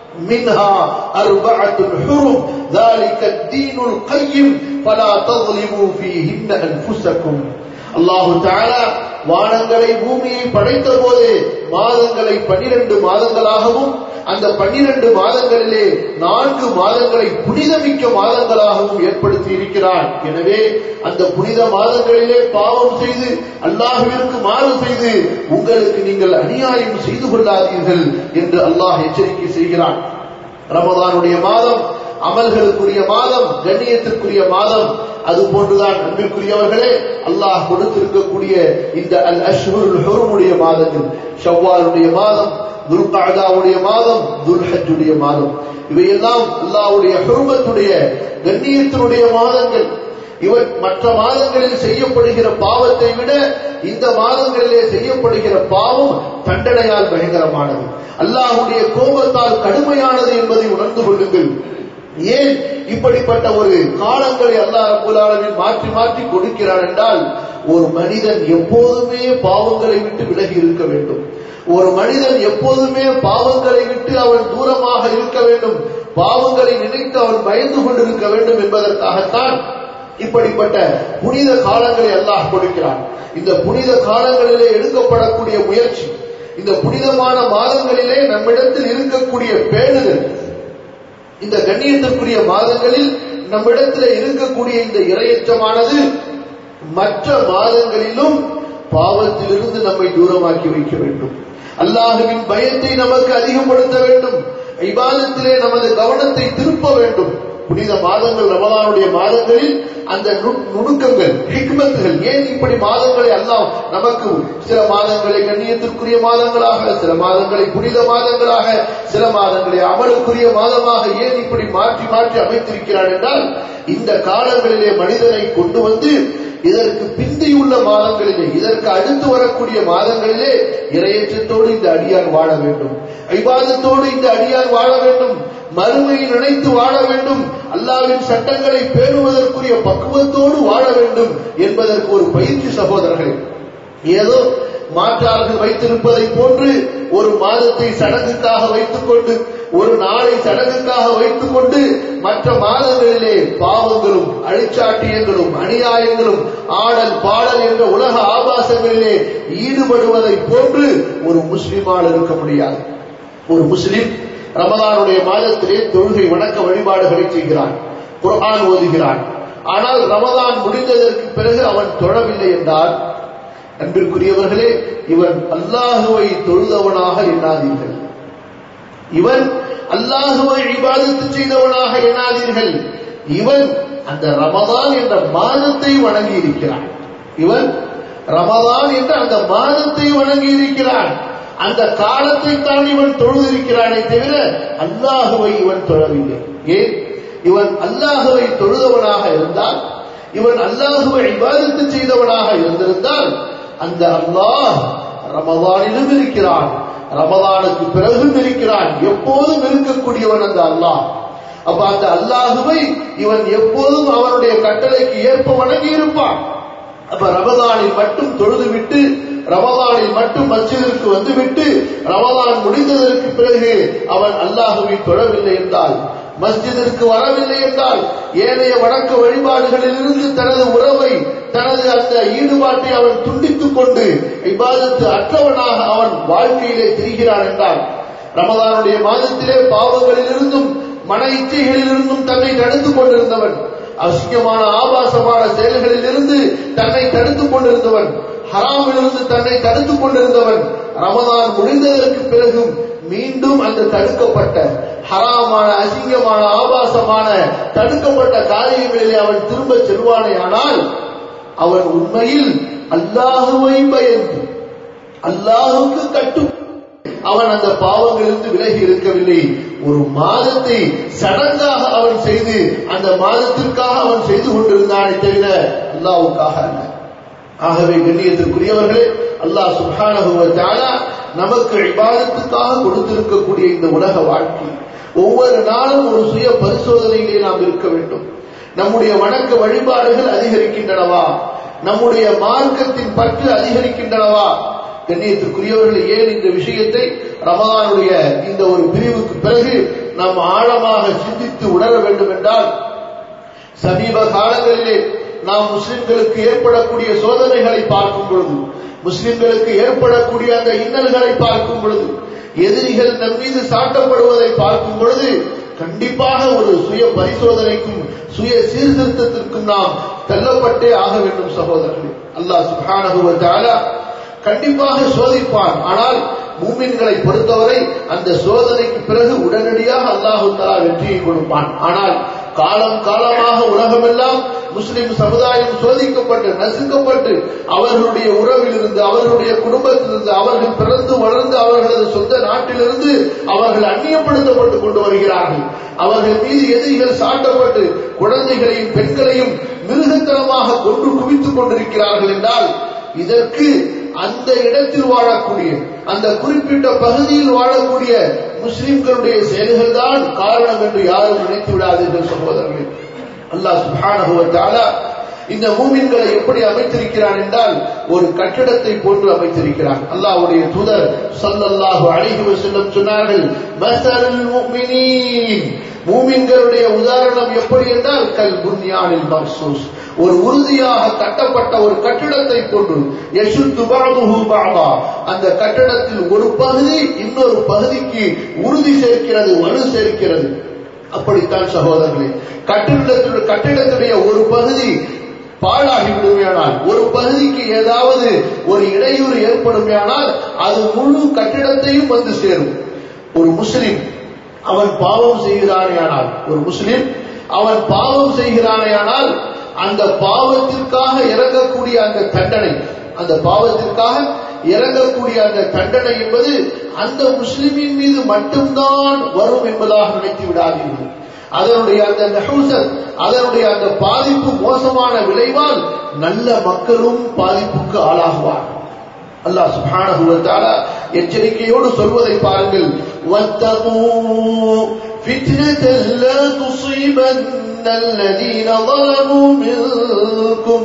منها أربعة حرم ذلك الدين القيم فلا تظلموا فيهن أنفسكم அல்லாஹு தாலா வானங்களை பூமியை படைத்த போது மாதங்களை பன்னிரண்டு மாதங்களாகவும் அந்த பன்னிரண்டு மாதங்களிலே நான்கு மாதங்களை புனிதமிக்க மாதங்களாகவும் ஏற்படுத்தி இருக்கிறான் எனவே அந்த புனித மாதங்களிலே பாவம் செய்து அல்லாஹுவிற்கு மாறு செய்து உங்களுக்கு நீங்கள் அநியாயம் செய்து கொள்ளாதீர்கள் என்று அல்லாஹ் எச்சரிக்கை செய்கிறான் ரமதானுடைய மாதம் அமல்களுக்குரிய மாதம் கண்ணியத்திற்குரிய மாதம் அது போன்றுதான் அன்பிற்குரியவர்களே அல்லாஹ் கொடுத்திருக்கக்கூடிய இந்த அல் அஷ்ஹுருல் ஹுருமுடைய மாதங்கள் ஷவ்வாலுடைய மாதம் துல்காதாவுடைய மாதம் துல்ஹஜ்ஜுடைய மாதம் இவையெல்லாம் அல்லாஹ்வுடைய ஹுருமத்துடைய கண்ணியத்தினுடைய மாதங்கள் இவர் மற்ற மாதங்களில் செய்யப்படுகிற பாவத்தை விட இந்த மாதங்களிலே செய்யப்படுகிற பாவம் தண்டனையால் பயங்கரமானது அல்லாஹுடைய கோபத்தால் கடுமையானது என்பதை உணர்ந்து கொள்ளுங்கள் ஏன் இப்படிப்பட்ட ஒரு காலங்களை அல்லாஹ் ரபுல் ஆலமீன் மாற்றி மாற்றி கொடுக்கிறான் என்றால் ஒரு மனிதன் எப்போதுமே பாவங்களை விட்டு விலகி இருக்க வேண்டும் ஒரு மனிதன் எப்போதுமே பாவங்களை விட்டு அவன் தூரமாக இருக்க வேண்டும் பாவங்களை நினைத்து அவன் பயந்து கொண்டிருக்க வேண்டும் என்பதற்காகத்தான் இப்படிப்பட்ட புனித காலங்களை அல்லாஹ் கொடுக்கிறான் இந்த புனித காலங்களிலே எடுக்கப்படக்கூடிய முயற்சி இந்த புனிதமான மாதங்களிலே நம்மிடத்தில் இருக்கக்கூடிய பேணுதல் இந்த கண்ணியத்திற்குரிய மாதங்களில் நம்மிடத்தில் இருக்கக்கூடிய இந்த இரையற்றமானது மற்ற மாதங்களிலும் பாவத்திலிருந்து நம்மை தூரமாக்கி வைக்க வேண்டும் அல்லாஹுவின் பயத்தை நமக்கு அதிகப்படுத்த வேண்டும் இபாதத்திலே நமது கவனத்தை திருப்ப வேண்டும் புனித மாதங்கள் ரமலானுடைய மாதங்களில் அந்த நுணுக்கங்கள் ஹிக்மத்துகள் ஏன் இப்படி மாதங்களை அல்லாம் நமக்கு சில மாதங்களை கண்ணியத்திற்குரிய மாதங்களாக சில மாதங்களை புனித மாதங்களாக சில மாதங்களை அமலுக்குரிய மாதமாக ஏன் இப்படி மாற்றி மாற்றி அமைத்திருக்கிறான் என்றால் இந்த காலங்களிலே மனிதனை கொண்டு வந்து இதற்கு பிந்தியுள்ள மாதங்களிலே இதற்கு அடுத்து வரக்கூடிய மாதங்களிலே இரையற்றத்தோடு இந்த அடியார் வாழ வேண்டும் ஐபாதத்தோடு இந்த அடியார் வாழ வேண்டும் மறுமையை நினைத்து வாழ வேண்டும் அல்லாவின் சட்டங்களை பேணுவதற்குரிய பக்குவத்தோடு வாழ வேண்டும் என்பதற்கு ஒரு பயிற்சி சகோதரர்களே ஏதோ மாற்றார்கள் வைத்திருப்பதை போன்று ஒரு மாதத்தை சடங்குக்காக வைத்துக் கொண்டு ஒரு நாளை சடங்குக்காக வைத்துக் கொண்டு மற்ற மாதங்களிலே பாவங்களும் அழிச்சாட்டியங்களும் அநியாயங்களும் ஆடல் பாடல் என்ற உலக ஆபாசங்களிலே ஈடுபடுவதை போன்று ஒரு முஸ்லிமால் இருக்க முடியாது ஒரு முஸ்லிம் ரமதானுடைய மாதத்திலே தொழுகை வணக்க வழிபாடுகளை செய்கிறான் குர்ஆன் ஓதுகிறான் ஆனால் ரமதான் முடிந்ததற்கு பிறகு அவன் தொழவில்லை என்றால் அன்பிற்குரியவர்களே இவன் அல்லாஹுவை தொழுதவனாக எண்ணாதீர்கள் இவன் அல்லாஹுவை இபாதத்து செய்தவனாக எண்ணாதீர்கள் இவன் அந்த ரமதான் என்ற மாதத்தை வணங்கி இருக்கிறான் இவன் ரமதான் என்ற அந்த மாதத்தை வணங்கி இருக்கிறான் அந்த காலத்தை தான் இவன் தொழுதிருக்கிறானே தவிர அல்லாஹுவை இவன் தொழவில்லை ஏன் இவன் அல்லாஹுவை தொழுதவனாக இருந்தால் இவன் அல்லாஹுவை இபாதத்து செய்தவனாக இருந்திருந்தால் அந்த அல்லாஹ் ரமதானிலும் இருக்கிறான் ரமதானுக்கு பிறகும் இருக்கிறான் எப்போதும் இருக்கக்கூடியவன் அந்த அல்லாஹ் அப்ப அந்த அல்லாஹுவை இவன் எப்போதும் அவனுடைய கட்டளைக்கு ஏற்ப வணங்கி இருப்பான் அப்ப ரமதானில் மட்டும் தொழுது விட்டு ரமதானில் மட்டும் மஸ்ஜிதிற்கு வந்துவிட்டு ரமதான் முடிந்ததற்கு பிறகு அவன் அல்லாஹுவை தொழவில்லை என்றால் மஸ்ஜிதிற்கு வரவில்லை என்றால் ஏனைய வணக்க வழிபாடுகளில் இருந்து தனது உறவை தனது அந்த ஈடுபாட்டை அவன் துண்டித்துக் கொண்டு இபாதத்து அற்றவனாக அவன் வாழ்க்கையிலே திரிகிறான் என்றால் ரமதானுடைய மாதத்திலே பாவங்களிலிருந்தும் மன இச்சைகளிலிருந்தும் தன்னை தடுத்துக் கொண்டிருந்தவன் அசிங்கமான ஆபாசமான செயல்களில் இருந்து தன்னை தடுத்துக் கொண்டிருந்தவன் ஹராமிலிருந்து தன்னை தடுத்துக் கொண்டிருந்தவன் ரமதான் முடிந்ததற்கு பிறகும் மீண்டும் அந்த தடுக்கப்பட்ட ஹராமான அசிங்கமான ஆபாசமான தடுக்கப்பட்ட காரியங்களிலே அவன் திரும்ப செல்வானே ஆனால் அவன் உண்மையில் அல்லாஹுவை பயந்து அல்லாஹுக்கு கட்டு அவன் அந்த பாவங்களிலிருந்து விலகி இருக்கவில்லை ஒரு மாதத்தை சடங்காக அவன் செய்து அந்த மாதத்திற்காக அவன் செய்து கொண்டிருந்தானே தவிர அல்லாவுக்காக அல்ல ஆகவே கண்ணியத்திற்குரியவர்களே அல்லாஹ் சுப்ஹானஹு வ தஆலா நமக்கு இபாதத்துக்காக கொடுத்திருக்கக்கூடிய இந்த உலக வாழ்க்கை ஒவ்வொரு நாளும் ஒரு சுய பரிசோதனையிலே நாம் இருக்க வேண்டும் நம்முடைய வணக்க வழிபாடுகள் அதிகரிக்கின்றனவா நம்முடைய மார்க்கத்தின் பற்று அதிகரிக்கின்றனவா கண்ணியத்திற்குரியவர்கள் ஏன் இந்த விஷயத்தை ரமதானுடைய இந்த ஒரு பிரிவுக்கு பிறகு நாம் ஆழமாக சிந்தித்து உணர வேண்டும் என்றால் சமீப காலங்களிலே நாம் முஸ்லிம்களுக்கு ஏற்படக்கூடிய சோதனைகளை பார்க்கும் பொழுது முஸ்லிம்களுக்கு ஏற்படக்கூடிய அந்த இன்னல்களை பார்க்கும் பொழுது எதிரிகள் நம் மீது சாட்டப்படுவதை பார்க்கும் பொழுது கண்டிப்பாக ஒரு சுய பரிசோதனைக்கும் சுய சீர்திருத்தத்திற்கும் நாம் தள்ளப்பட்டே ஆக வேண்டும் சகோதரர்களே அல்லாஹ் சுப்ஹானஹு வ தஆலா கண்டிப்பாக சோதிப்பான் ஆனால் மூமின்களை பொறுத்தவரை அந்த சோதனைக்கு பிறகு உடனடியாக அல்லாஹு தஆலா வெற்றியை கொடுப்பான் ஆனால் காலம் காலமாக உலகமெல்லாம் முஸ்லிம் சமுதாயம் சோதிக்கப்பட்டு நசுக்கப்பட்டு அவர்களுடைய உறவிலிருந்து அவர்களுடைய குடும்பத்திலிருந்து அவர்கள் பிறந்து வளர்ந்து அவர்களது சொந்த நாட்டிலிருந்து அவர்கள் அந்நியப்படுத்தப்பட்டுக் கொண்டு வருகிறார்கள் அவர்கள் மீது எதிரிகள் சாட்டப்பட்டு குழந்தைகளையும் பெண்களையும் மிருகத்தனமாக கொன்று குவித்துக் கொண்டிருக்கிறார்கள் என்றால் இதற்கு அந்த இடத்தில் வாழக்கூடிய அந்த குறிப்பிட்ட பகுதியில் வாழக்கூடிய முஸ்லிம்களுடைய செயல்கள் தான் காரணம் என்று யாரும் நினைத்து விடாதீர்கள் சகோதரர்களே அல்லாஹ் சுப்ஹானஹு வ தஆலா இந்த மூமின்களை எப்படி அமைத்திருக்கிறான் என்றால் ஒரு கட்டிடத்தை போன்று அமைத்திருக்கிறான் அல்லாஹ்வுடைய தூதர் ஸல்லல்லாஹு அலைஹி வஸல்லம் சொன்னார்கள் மஸலுல் முஃமினீன் மூமின்களுடைய உதாரணம் எப்படி என்றால் கல் புன்யானில் மர்சூஸ் ஒரு உறுதியாக கட்டப்பட்ட ஒரு கட்டிடத்தை போன்று யசுத்து பஅதுஹு பஅதா அந்த கட்டிடத்தில் ஒரு பகுதி இன்னொரு பகுதிக்கு உறுதி சேர்க்கிறது வலு சேர்க்கிறது அப்படித்தான் சகோதரர்களே கட்டிடத்துடைய கட்டிடத்துடைய ஒரு பகுதி பாழாகி விடுமையானால் ஒரு பகுதிக்கு ஏதாவது ஒரு இடையூறு ஏற்படுமையானால் அது முழு கட்டிடத்தையும் வந்து சேரும் ஒரு முஸ்லிம் அவன் பாவம் செய்கிறானேயானால் ஒரு முஸ்லிம் அவன் பாவம் செய்கிறானேயானால் அந்த பாவத்திற்காக இறங்கக்கூடிய அந்த தண்டனை அந்த பாவத்திற்காக இறங்கக்கூடிய அந்த தண்டனை என்பது அந்த முஸ்லிமின் மீது மட்டும்தான் வரும் என்பதாக நினைத்து விடாதீர்கள் அதனுடைய அந்த நஹூசத் அதனுடைய அந்த பாதிப்பு மோசமான விளைவால் நல்ல மக்களும் பாதிப்புக்கு ஆளாகுவார்கள் அல்லாஹ் சுப்ஹானஹு வ தஆலா எச்சரிக்கையோடு சொல்வதை பாருங்கள் வத்தகூ ஃபித்னத்தல் லா துஸீபன்ன அல்லதீன ظلموا منكم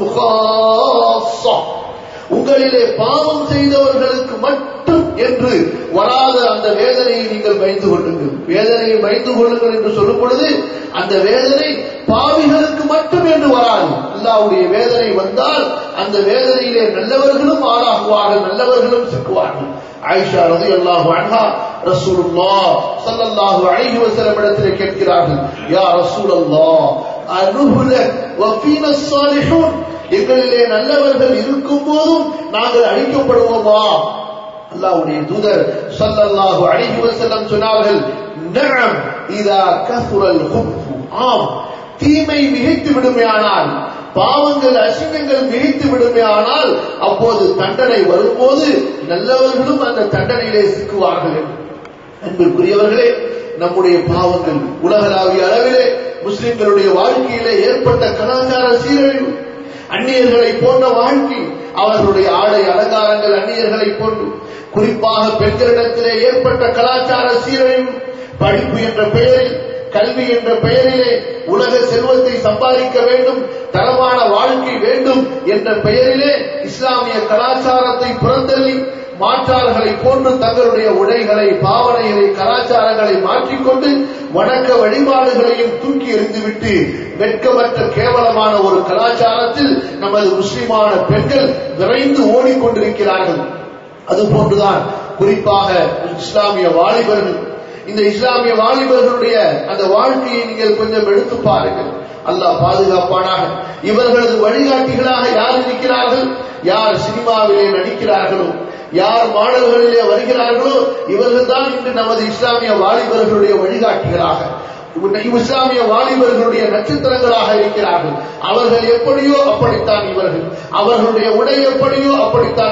خاصة உங்களிலே பாவம் செய்தவர்களுக்கு மட்டும் என்று வராத அந்த வேதனையை நீங்கள் பயந்து கொள்ளுங்கள் வேதனையை பயந்து கொள்ளுங்கள் என்று சொல்லும் பொழுது அந்த வேதனை பாவிகளுக்கு மட்டும் என்று வராது அல்லாவுடைய வேதனை வந்தால் அந்த வேதனையிலே நல்லவர்களும் ஆளாகுவார்கள் நல்லவர்களும் சிக்குவார்கள் ஆயிஷா ரதி அல்லாஹு அன்ஹா ரசூலுல்லாஹ் ஸல்லல்லாஹு அலைஹி வஸல்லம் இடத்திலே கேட்கிறார்கள் யா ரசூலல்லாஹ் அனுஹுலக் வஃபீனா ஸாலிஹூன் எங்களிலே நல்லவர்கள் இருக்கும் போதும் நாங்கள் அழிக்கப்படுவோமா அல்லாஹ்வுடைய தூதர் ஸல்லல்லாஹு அலைஹி வஸல்லம் சொன்னார்கள் நஅம் இதா கசுரல் ஹுப்ஃபு ஆம் தீமை மிகைத்து விடுமையானால் பாவங்கள் அசிங்கங்கள் மிகைத்து விடுமையானால் அப்போது தண்டனை வரும்போது நல்லவர்களும் அந்த தண்டனையிலே சிக்குவார்கள் அன்பிற்குரியவர்களே நம்முடைய பாவங்கள் உலகளாவிய அளவிலே முஸ்லிம்களுடைய வாழ்க்கையிலே ஏற்பட்ட கலாச்சார சீரழிவு அந்நியர்களை போன்ற வாழ்க்கை அவர்களுடைய ஆடை அலங்காரங்கள் அந்நியர்களை போன்று குறிப்பாக பெண்களிடத்திலே ஏற்பட்ட கலாச்சார சீரழிவு படிப்பு என்ற பெயரில் கல்வி என்ற பெயரிலே உலக செல்வத்தை சம்பாதிக்க வேண்டும் தரமான வாழ்க்கை வேண்டும் என்ற பெயரிலே இஸ்லாமிய கலாச்சாரத்தை புறந்தள்ளி மாற்றார்களை போன்று தங்களுடைய உடைகளை பாவனைகளை கலாச்சாரங்களை மாற்றிக்கொண்டு வணக்க வழிபாடுகளையும் தூக்கி எறிந்துவிட்டு வெட்கமற்ற கேவலமான ஒரு கலாச்சாரத்தில் நமது முஸ்லிமான பெண்கள் விரைந்து ஓடிக்கொண்டிருக்கிறார்கள் அதுபோன்றுதான் குறிப்பாக இஸ்லாமிய வாலிபர்கள் இந்த இஸ்லாமிய வாலிபர்களுடைய அந்த வாழ்க்கையை நீங்கள் கொஞ்சம் எடுத்து பாருங்கள் அல்லாஹ் பாதுகாப்பானாக இவர்களது வழிகாட்டிகளாக யார் இருக்கிறார்கள் யார் சினிமாவிலே நடிக்கிறார்களோ யார் மாணவர்களிலே வருகிறார்களோ இவர்கள் தான் இன்று நமது இஸ்லாமிய வாலிபர்களுடைய வழிகாட்டிகளாக இஸ்லாமிய வாலிபர்களுடைய நட்சத்திரங்களாக இருக்கிறார்கள் அவர்கள் எப்படியோ அப்படித்தான் இவர்கள் அவர்களுடைய உடை எப்படியோ அப்படித்தான்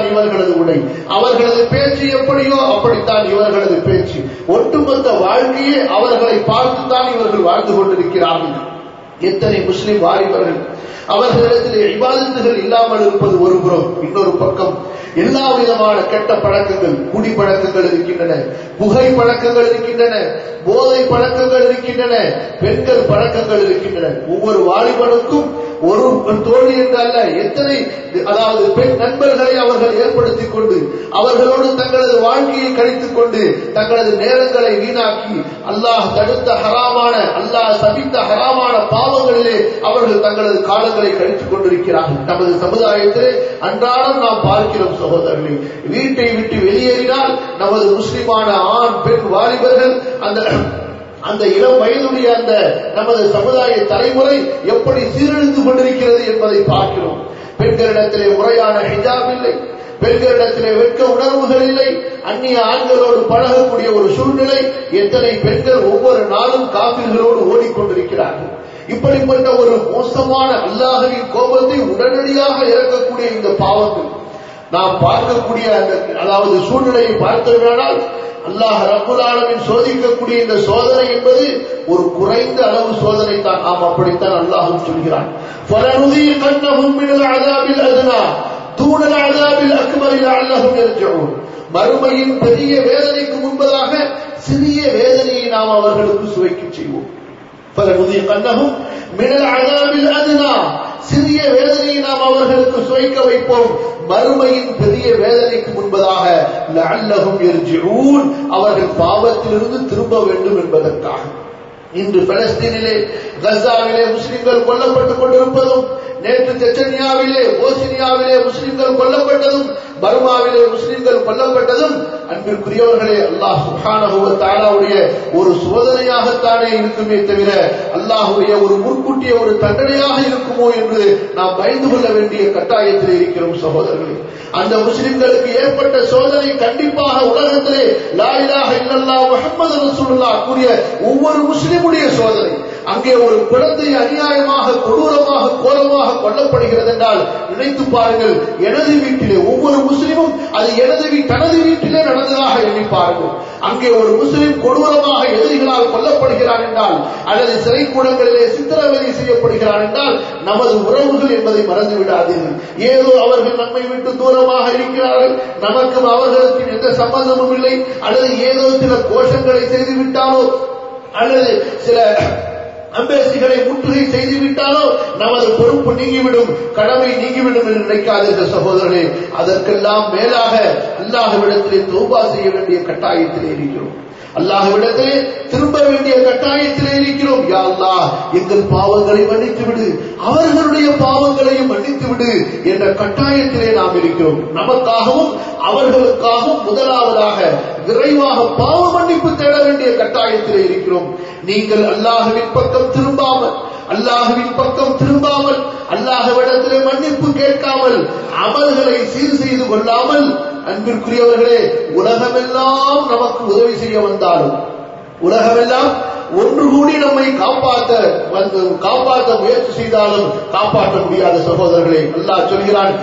அப்படித்தான் இவர்களது உடை அவர்களது பேச்சு எப்படியோ அப்படித்தான் இவர்களது பேச்சு ஒட்டுமொத்த வாழ்க்கையே அவர்களை பார்த்துத்தான் இவர்கள் வாழ்ந்து கொண்டிருக்கிறார்கள் எத்தனை முஸ்லிம் வாலிபர்கள் அவர்களிடத்திலே இபாதத்துகள் இல்லாமல் இருப்பது ஒரு புறம் இன்னொரு பக்கம் எல்லா விதமான கெட்ட பழக்கங்கள் குடி பழக்கங்கள் இருக்கின்றன புகை பழக்கங்கள் இருக்கின்றன போதை பழக்கங்கள் இருக்கின்றன பெண்கள் பழக்கங்கள் இருக்கின்றன ஒவ்வொரு வாலிபனுக்கும் ஒரு தோல்வி என்றல்ல எத்தனை அதாவது பெண் நண்பர்களை அவர்கள் ஏற்படுத்திக் கொண்டு அவர்களோடு தங்களது வாழ்க்கையை கழித்துக் கொண்டு தங்களது நேரங்களை வீணாக்கி அல்லாஹ் தடுத்த ஹராமான அல்லாஹ் சபித்த ஹராமான பாவங்களிலே அவர்கள் தங்களது காலங்களை கழித்துக் கொண்டிருக்கிறார்கள் நமது சமுதாயத்திலே அன்றாடம் நாம் பார்க்கிறோம் சகோதரர்களே வீட்டை விட்டு வெளியேறினால் நமது முஸ்லிமான ஆண் பெண் வாலிபர்கள் அந்த அந்த இளம் வயதுடைய அந்த நமது சமுதாய தலைமுறை எப்படி சீரழிந்து கொண்டிருக்கிறது என்பதை பார்க்கிறோம் பெண்களிடத்திலே முறையான ஹிஜாப் இல்லை பெண்களிடத்திலே வெட்க உணர்வுகள் இல்லை அந்நிய ஆண்களோடு பழகக்கூடிய ஒரு சூழ்நிலை எத்தனை பெண்கள் ஒவ்வொரு நாளும் காப்பீர்களோடு ஓடிக்கொண்டிருக்கிறார்கள் இப்படிப்பட்ட ஒரு மோசமான அல்லாஹவின் கோபத்தை உடனடியாக இறக்கக்கூடிய இந்த பாவங்கள் நாம் பார்க்கக்கூடிய அந்த அதாவது சூழ்நிலையை பார்த்தோம்னால் அல்லாஹ் ரப்புல் ஆலமின் சோதிக்கக்கூடிய இந்த சோதனை என்பது ஒரு குறைந்த அளவு சோதனை தான் ஆம் அப்படித்தான் அல்லாஹும் சொல்கிறான் فَلَنُذِيقَنَّهُم مِّنَ الْعَذَابِ الْأَدْنَى دُونَ الْعَذَابِ الْأَكْبَرِ لَعَلَّهُمْ يَرْجِعُونَ மறுமையின் பெரிய வேதனைக்கு முன்பதாக சிறிய வேதனையை நாம் அவர்களுக்கு சுவைக்கச் செய்வோம் فَلَنُذِيقَنَّهُم مِّنَ الْعَذَابِ الْأَدْنَى சிறிய வேதனையை நாம் அவர்களுக்கு சுவைக்க வைப்போம் மறுமையின் பெரிய வேதனைக்கு முன்பதாக லஅல்லஹும் யர்ஜிஊன் அவர்கள் பாவத்திலிருந்து திரும்ப வேண்டும் என்பதற்காக இன்று பலஸ்தீனிலே கசாவிலே முஸ்லிம்கள் கொல்லப்பட்டுக் கொண்டிருப்பதும் நேற்று செச்சனியாவிலே போஸ்னியாவிலே முஸ்லிம்கள் கொல்லப்பட்டதும் பர்மாவிலே முஸ்லிம்கள் கொல்லப்பட்டதும் அன்பிற்குரியவர்களே அல்லாஹ் சுஹானஹு தாலாவுடைய ஒரு சோதனையாகத்தானே இருக்குமே தவிர அல்லாஹுடைய ஒரு முன்கூட்டிய ஒரு தண்டனையாக இருக்குமோ என்று நாம் பயந்து கொள்ள வேண்டிய கட்டாயத்தில் இருக்கிறோம் சகோதரர்களே அந்த முஸ்லிம்களுக்கு ஏற்பட்ட சோதனை கண்டிப்பாக உலகத்திலே லாயிலாக இல்லல்லா முகமது ரசூலுல்லாஹ் கூறிய ஒவ்வொரு முஸ்லிமுடைய சோதனை அங்கே ஒரு குழந்தை அநியாயமாக கொடூரமாக கோலமாக கொல்லப்படுகிறது என்றால் நினைத்து பாருங்கள் எனது வீட்டிலே ஒவ்வொரு முஸ்லிமும் அது எனது வீ தனது வீட்டிலே நடந்ததாக எண்ணி பாருங்கள் அங்கே ஒரு முஸ்லிம் கொடூரமாக எதிரிகளால் கொல்லப்படுகிறான் என்றால் அல்லது சிறை கூடங்களிலே சித்திரவதை செய்யப்படுகிறான் என்றால் நமது உறவுகள் என்பதை மறந்து விடாதீர்கள் ஏதோ அவர்கள் நம்மை விட்டு தூரமாக இருக்கிறார்கள் நமக்கும் அவர்களுக்கும் எந்த சம்பந்தமும் இல்லை அல்லது ஏதோ சில கோஷங்களை செய்து விட்டாலோ அல்லது சில அம்பேசிகளை முற்றுகை செய்து விட்டாலோ நமது பொறுப்பு நீங்கிவிடும் கடமை நீங்கிவிடும் என்று நினைக்காதீர்கள் சகோதரர்களே அதற்கெல்லாம் மேலாக அல்லாஹ்விடத்திலே தௌபா செய்ய வேண்டிய கட்டாயத்திலே இருக்கிறோம் அல்லாஹ்விடத்திலே திரும்ப வேண்டிய கட்டாயத்திலே இருக்கிறோம் யா அல்லாஹ் எங்கள் பாவங்களை மன்னித்து விடு அவர்களுடைய பாவங்களையும் மன்னித்து விடு என்ற கட்டாயத்திலே நாம் இருக்கிறோம் நமக்காகவும் அவர்களுக்காகவும் முதலாவதாக விரைவாக பாவ மன்னிப்பு தேட வேண்டிய கட்டாயத்திலே இருக்கிறோம் நீங்கள் அல்லாஹுவின் பக்கம் திரும்பாமல் அல்லாஹுவின் பக்கம் திரும்பாமல் அல்லாஹுவிடத்திலே மன்னிப்பு கேட்காமல் அமல்களை சீர் செய்து கொள்ளாமல் அன்பிற்குரியவர்களே உலகமெல்லாம் நமக்கு உதவி செய்ய வந்தாலும் உலகமெல்லாம் ஒன்று கூடி நம்மை காப்பாற்ற வந்து காப்பாற்ற முயற்சி செய்தாலும் காப்பாற்ற முடியாத சகோதரர்களே அல்லாஹ் சொல்கிறான்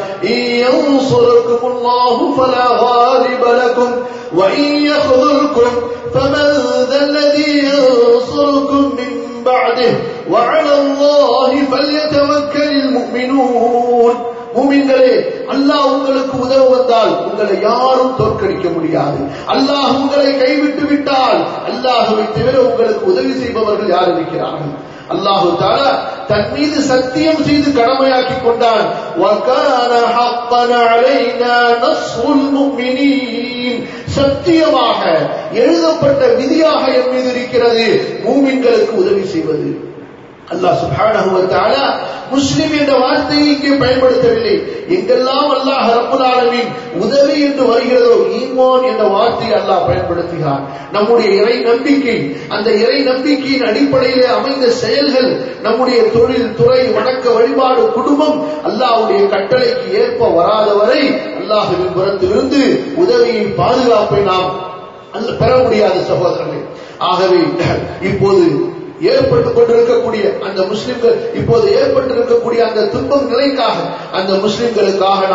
ينصركم الله فلا غالب لكم وإن يخذلكم فمن ذا الذي ينصركم من بعده وعلى الله فليتوكل المؤمنون மூமின்களே அல்லாஹ் உங்களுக்கு உதவ வந்தால் உங்களை யாரும் தோற்கடிக்க முடியாது அல்லாஹ் உங்களை கைவிட்டு விட்டால் அல்லாஹுவை தவிர உங்களுக்கு உதவி செய்பவர்கள் யார் இருக்கிறார்கள் அல்லாஹு தாலா தன் மீது சத்தியம் செய்து கடமையாக்கி கொண்டான் وَكَانَ حَقًّا عَلَيْنَا نَصْرُ الْمُؤْمِنِينَ சத்தியமாக எழுதப்பட்ட விதியாக என் மீது இருக்கிறது மூமின்களுக்கு உதவி செய்வது அல்லாஹ் சுப்ஹானஹு வ தஆலா முஸ்லிம் என்ற வார்த்தையை இங்கே பயன்படுத்தவில்லை எங்கெல்லாம் அல்லாஹ் ரப்பல் ஆலமீன் உதவி என்று வருகிறதோ ஈமான் என்ற வார்த்தையை அல்லாஹ் பயன்படுத்துகிறான் நம்முடைய இறை நம்பிக்கை அந்த இறை நம்பிக்கையின் அடிப்படையிலே அமைந்த செயல்கள் நம்முடைய தொழில் துறை வணக்க வழிபாடு குடும்பம் அல்லாஹ்வுடைய கட்டளைக்கு ஏற்ப வராத வரை அல்லாஹ்வின் புறத்திலிருந்து உதவியின் பாதுகாப்பை நாம் அல்ல பெற முடியாத சகோதரர்களே ஆகவே இப்போது ஏற்பட்டுக் கொண்டிருக்கக்கூடிய அந்த முஸ்லிம்கள் இப்போது ஏற்பட்டிருக்கக்கூடிய அந்த துன்பம் நிலைக்காக அந்த முஸ்லிம்களுக்காக நாம்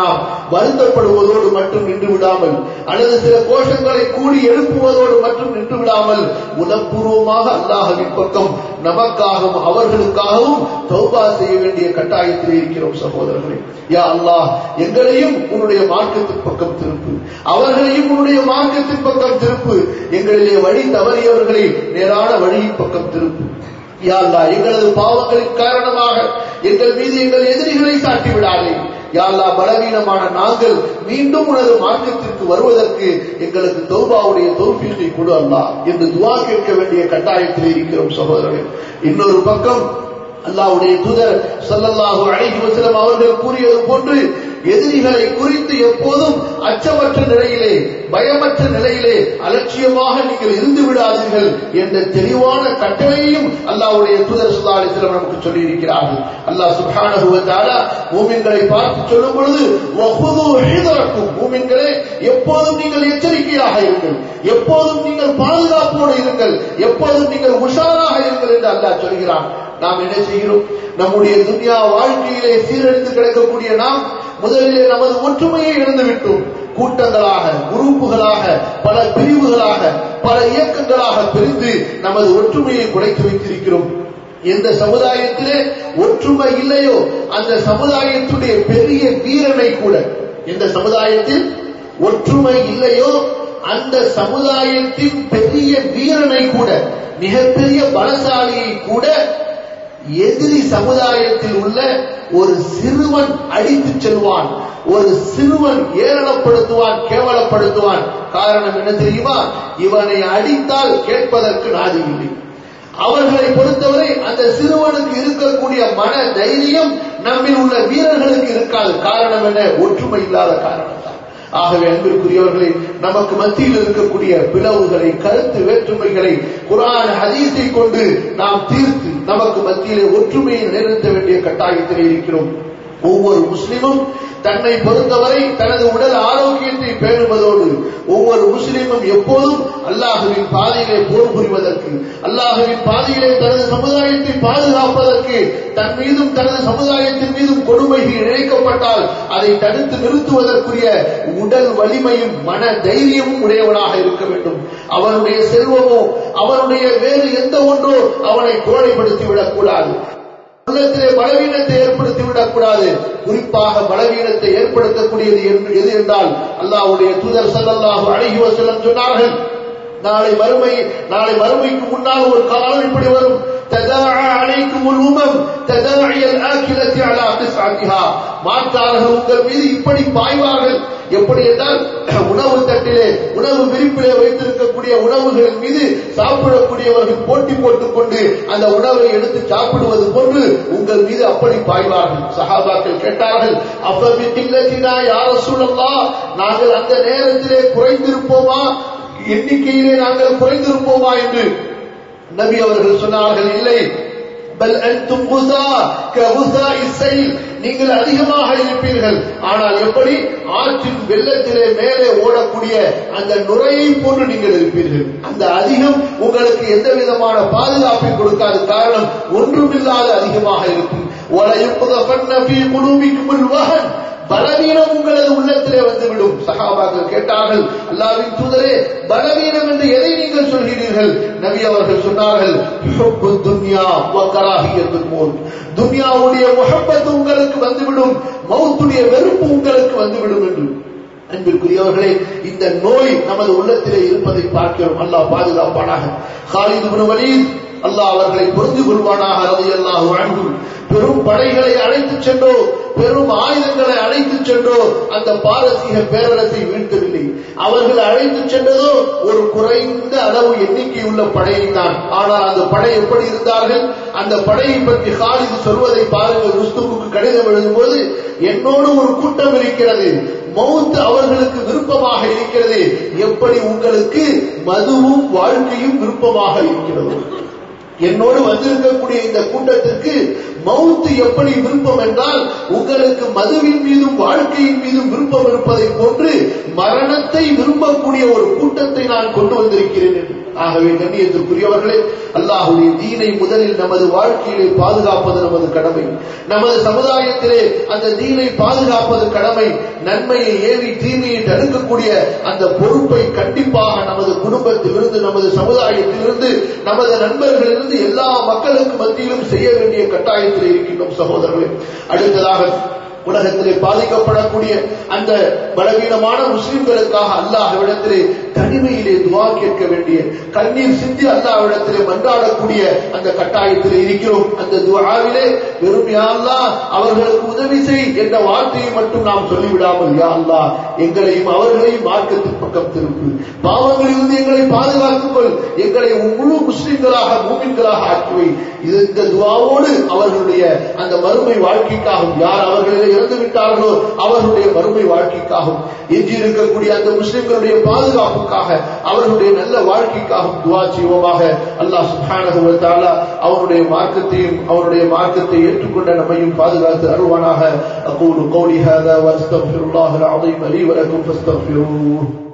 வருத்தப்படுவதோடு மட்டும் நின்று விடாமல் அல்லது சில கோஷங்களை கூடி எழுப்புவதோடு மட்டும் நின்று விடாமல் உணப்பூர்வமாக அல்லாஹவின் பக்கம் நமக்காகவும் அவர்களுக்காகவும் தௌபா செய்ய வேண்டிய கட்டாயத்தில் இருக்கிறோம் சகோதரர்களே யா அல்லாஹ் எங்களையும் உன்னுடைய மார்க்கத்தின் பக்கம் திருப்பு அவர்களையும் உன்னுடைய மார்க்கத்தின் பக்கம் திருப்பு எங்களிலே வழி தவறியவர்களை நேரான வழியின் பக்கம் திருப்பு யா அல்லாஹ் எங்களது பாவங்களின் காரணமாக எங்கள் மீது எங்கள் எதிரிகளை சாட்டி விடாதே யாழ்லா பலவீனமான நாங்கள் மீண்டும் உனது மார்க்கத்திற்கு வருவதற்கு எங்களுக்கு தௌபாவுடைய தௌஃபீகை கொடு அல்லா என்று துவா கேட்க வேண்டிய கட்டாயத்தில் இருக்கிறோம் சகோதரர்கள் இன்னொரு பக்கம் அல்லாவுடைய தூதர் சல்லல்லாஹு அலைஹி வஸல்லம் அவர்கள் கூறியது போன்று எதிரிகளை குறித்து எப்போதும் அச்சமற்ற நிலையிலே பயமற்ற நிலையிலே அலட்சியமாக நீங்கள் இருந்து விடாதீர்கள் என்ற தெளிவான கட்டளையையும் அல்லாவுடைய தூதர் சுல்லா அலிஸ்லம் நமக்கு சொல்லி இருக்கிறார்கள் அல்லாஹ் சுப்ஹானஹு வ தஆலா மூமின்களை பார்த்து சொல்லும் பொழுது வஹுது ஹிதரக்கும் மூமின்களே எப்போதும் நீங்கள் எச்சரிக்கையாக இருங்கள் எப்போதும் நீங்கள் பாதுகாப்போடு இருங்கள் எப்போதும் நீங்கள் உஷாராக இருங்கள் என்று அல்லாஹ் சொல்கிறான் நாம் என்ன செய்கிறோம் நம்முடைய துன்யா வாழ்க்கையிலே சீரழிந்து கிடக்கக்கூடிய நாம் முதலிலே நமது ஒற்றுமையை இழந்து விட்டோம் கூட்டங்களாக குரூப்புகளாக பல பிரிவுகளாக பல இயக்கங்களாக பிரிந்து நமது ஒற்றுமையை குறைத்து வைத்திருக்கிறோம் எந்த சமுதாயத்திலே ஒற்றுமை இல்லையோ அந்த சமுதாயத்துடைய பெரிய வீரனை கூட எந்த சமுதாயத்தில் ஒற்றுமை இல்லையோ அந்த சமுதாயத்தின் பெரிய வீரனை கூட மிகப்பெரிய பலசாலியை கூட எதிரி சமுதாயத்தில் உள்ள ஒரு சிறுவன் அடித்து செல்வான் ஒரு சிறுவன் ஏளனப்படுத்துவான் கேவலப்படுத்துவான் காரணம் என்ன தெரியுமா இவனை அடித்தால் கேட்பதற்கு நாதி இல்லை அவர்களை பொறுத்தவரை அந்த சிறுவனுக்கு இருக்கக்கூடிய மன தைரியம் நம்மில் உள்ள வீரர்களுக்கு இருக்காது காரணம் என்ன ஒற்றுமை இல்லாத காரணம் தான் ஆகவே அன்பிற்குரியவர்களே நமக்கு மத்தியில் இருக்கக்கூடிய பிளவுகளை கருத்து வேற்றுமைகளை குரான் ஹதீஸை கொண்டு நாம் தீர்த்து நமக்கு மத்தியிலே ஒற்றுமையை நிலைநிறுத்த வேண்டிய கட்டாயத்தில் இருக்கிறோம் ஒவ்வொரு முஸ்லிமும் தன்னை பொறுத்தவரை தனது உடல் ஆரோக்கியத்தை பேணுவதோடு ஒவ்வொரு முஸ்லிமும் எப்போதும் அல்லாஹுவின் பாதையிலே போர் புரிவதற்கு அல்லாஹுவின் பாதையிலே தனது சமுதாயத்தை பாதுகாப்பதற்கு தன் மீதும் தனது சமுதாயத்தின் மீதும் கொடுமைகள் இழைக்கப்பட்டால் அதை தடுத்து நிறுத்துவதற்குரிய உடல் வலிமையும் மன தைரியமும் உடையவனாக இருக்க வேண்டும் அவனுடைய செல்வமோ அவனுடைய வேறு எந்த ஒன்றோ அவனை கோழைப்படுத்தி விடக்கூடாது உள்ளத்திலே பலவீனத்தை ஏற்படுத்தி விடக்கூடாது குறிப்பாக பலவீனத்தை ஏற்படுத்தக்கூடியது எது என்றால் அல்லாவுடைய தூதர் சல்லல்லாஹு அழகி வசலம் சொன்னார்கள் நாளை மறுமை நாளை மறுமைக்கு முன்னால் ஒரு காலம் இப்படி வரும் تداعى عليكم الأمم تداعي الآكلة على قسعتها மாற்றார்கள் உங்கள் மீது இப்படி பாய்வார்கள் எப்படி என்றால் உணவு தட்டிலே உணவு விரிப்பிலே வைத்திருக்கக்கூடிய உணவுகளின் மீது சாப்பிடக்கூடியவர்கள் போட்டி போட்டுக் கொண்டு அந்த உணவை எடுத்து சாப்பிடுவது போன்று உங்கள் மீது அப்படி பாய்வார்கள் சஹாபாக்கள் கேட்டார்கள் அப்பவித்தில்லத்தினா யார சூழல்லா நாங்கள் அந்த நேரத்திலே குறைந்திருப்போமா எண்ணிக்கையிலே நாங்கள் குறைந்திருப்போமா என்று நபி அவர்கள் சொன்னார்கள் இல்லை பல் அன்தும் குசா ககுசா இசைல் நீங்கள் அதிகமாக இருப்பீர்கள் ஆனால் எப்படி ஆற்றின் வெள்ளத்திலே மேலே ஓடக்கூடிய அந்த நுரையை போன்று நீங்கள் இருப்பீர்கள் அந்த அதிகம் உங்களுக்கு எந்த விதமான பாதுகாப்பை கொடுக்காது காரணம் ஒன்றுமில்லாத அதிகமாக இருக்கும் வகன் பலவீனம் உங்களது உள்ளத்திலே வந்துவிடும் சகாபாக்கள் கேட்டார்கள் அல்லாவின் தூதரே பலவீனம் என்று எதை நீங்கள் சொல்கிறீர்கள் நபி அவர்கள் சொன்னார்கள் துன்யா துன்யாவுடைய முகப்பத்து உங்களுக்கு வந்துவிடும் மௌத்துடைய வெறுப்பு உங்களுக்கு வந்துவிடும் என்று அன்பிற்குரியவர்களே இந்த நோய் நமது உள்ளத்திலே இருப்பதை பார்க்கிறோம் அல்லாஹ் பாதுகாப்பானாக ஹாலிது வலீத் அல்லாஹ் அவர்களை புரிந்து கொள்வானாக ரதி அல்லாஹு அன்பு பெரும் படைகளை அழைத்து சென்றோ பெரும் ஆயுதங்களை அழைத்து சென்றோ அந்த பாரசீக பேரரசை வீழ்த்தவில்லை அவர்கள் அழைத்து சென்றதோ ஒரு குறைந்த அளவு எண்ணிக்கையுள்ள படையை தான் ஆனால் அந்த படை எப்படி இருந்தார்கள் அந்த படையை பற்றி ஹாலிது சொல்வதை பாருங்கள் ருஸ்துக்கு கடிதம் எழுதும்போது என்னோடு ஒரு கூட்டம் இருக்கிறது மௌத் அவர்களுக்கு விருப்பமாக இருக்கிறது எப்படி உங்களுக்கு மதுவும் வாழ்க்கையும் விருப்பமாக இருக்கிறது என்னோடு வந்திருக்கக்கூடிய இந்த கூட்டத்திற்கு மௌத்து எப்படி விருப்பம் என்றால் உங்களுக்கு மதுவின் மீதும் வாழ்க்கையின் மீதும் விருப்பம் இருப்பதை போன்று மரணத்தை விரும்பக்கூடிய ஒரு கூட்டத்தை நான் கொண்டு வந்திருக்கிறேன் என்று ஆகவே கண்ணியத்திற்குரியவர்களே அல்லாஹுடைய தீனை முதலில் நமது வாழ்க்கையிலே பாதுகாப்பது நமது கடமை நமது சமுதாயத்திலே அந்த தீனை பாதுகாப்பது கடமை நன்மையை ஏவி தீமையை தடுக்கக்கூடிய அந்த பொறுப்பை கண்டிப்பாக நமது குடும்பத்திலிருந்து நமது சமுதாயத்திலிருந்து நமது நண்பர்களிலிருந்து எல்லா மக்களுக்கு மத்தியிலும் செய்ய வேண்டிய கட்டாயத்தில் இருக்கின்றோம் சகோதரர்களே அடுத்ததாக உலகத்திலே பாதிக்கப்படக்கூடிய அந்த பலவீனமான முஸ்லிம்களுக்காக அல்லாஹ்விடத்திலே தனிமையிலே துவா கேட்க வேண்டிய கண்ணீர் சிந்தி அல்லாஹ்விடத்திலே மன்றாடக்கூடிய அந்த கட்டாயத்தில் இருக்கிறோம் அந்த துவாவிலே வெறும் யா அல்லாஹ் அவர்களுக்கு உதவி செய் என்ற வார்த்தையை மட்டும் நாம் சொல்லிவிடாமல் யா அல்லாஹ் எங்களையும் அவர்களையும் மார்க்கத்தின் பக்கம் திருப்பு பாவங்களிலிருந்து எங்களை பாதுகாத்துக் கொள் எங்களை முழு முஸ்லிம்களாக மூமின்களாக ஆக்குவை இது இந்த துவாவோடு அவர்களுடைய அந்த மறுமை வாழ்க்கைக்காகவும் யார் அவர்களிலே இறந்து விட்டார்களோ அவர்களுடைய மறுமை வாழ்க்கைக்காகவும் எஞ்சி இருக்கக்கூடிய அந்த முஸ்லிம்களுடைய பாதுகாப்புக்காக அவர்களுடைய நல்ல வாழ்க்கைக்காகவும் துவா செய்வோமாக அல்லாஹ் சுப்ஹானஹு வ தஆலா அவருடைய மார்க்கத்தையும் அவருடைய மார்க்கத்தை ஏற்றுக்கொண்ட நம்மையும் பாதுகாத்து அருள்வானாக அகூலு கௌலி ஹாதா வஸ்தக்ஃபிருல்லாஹல் அஸீம் லீ வ லக்கும் ஃபஸ்தக்ஃபிரூஹ்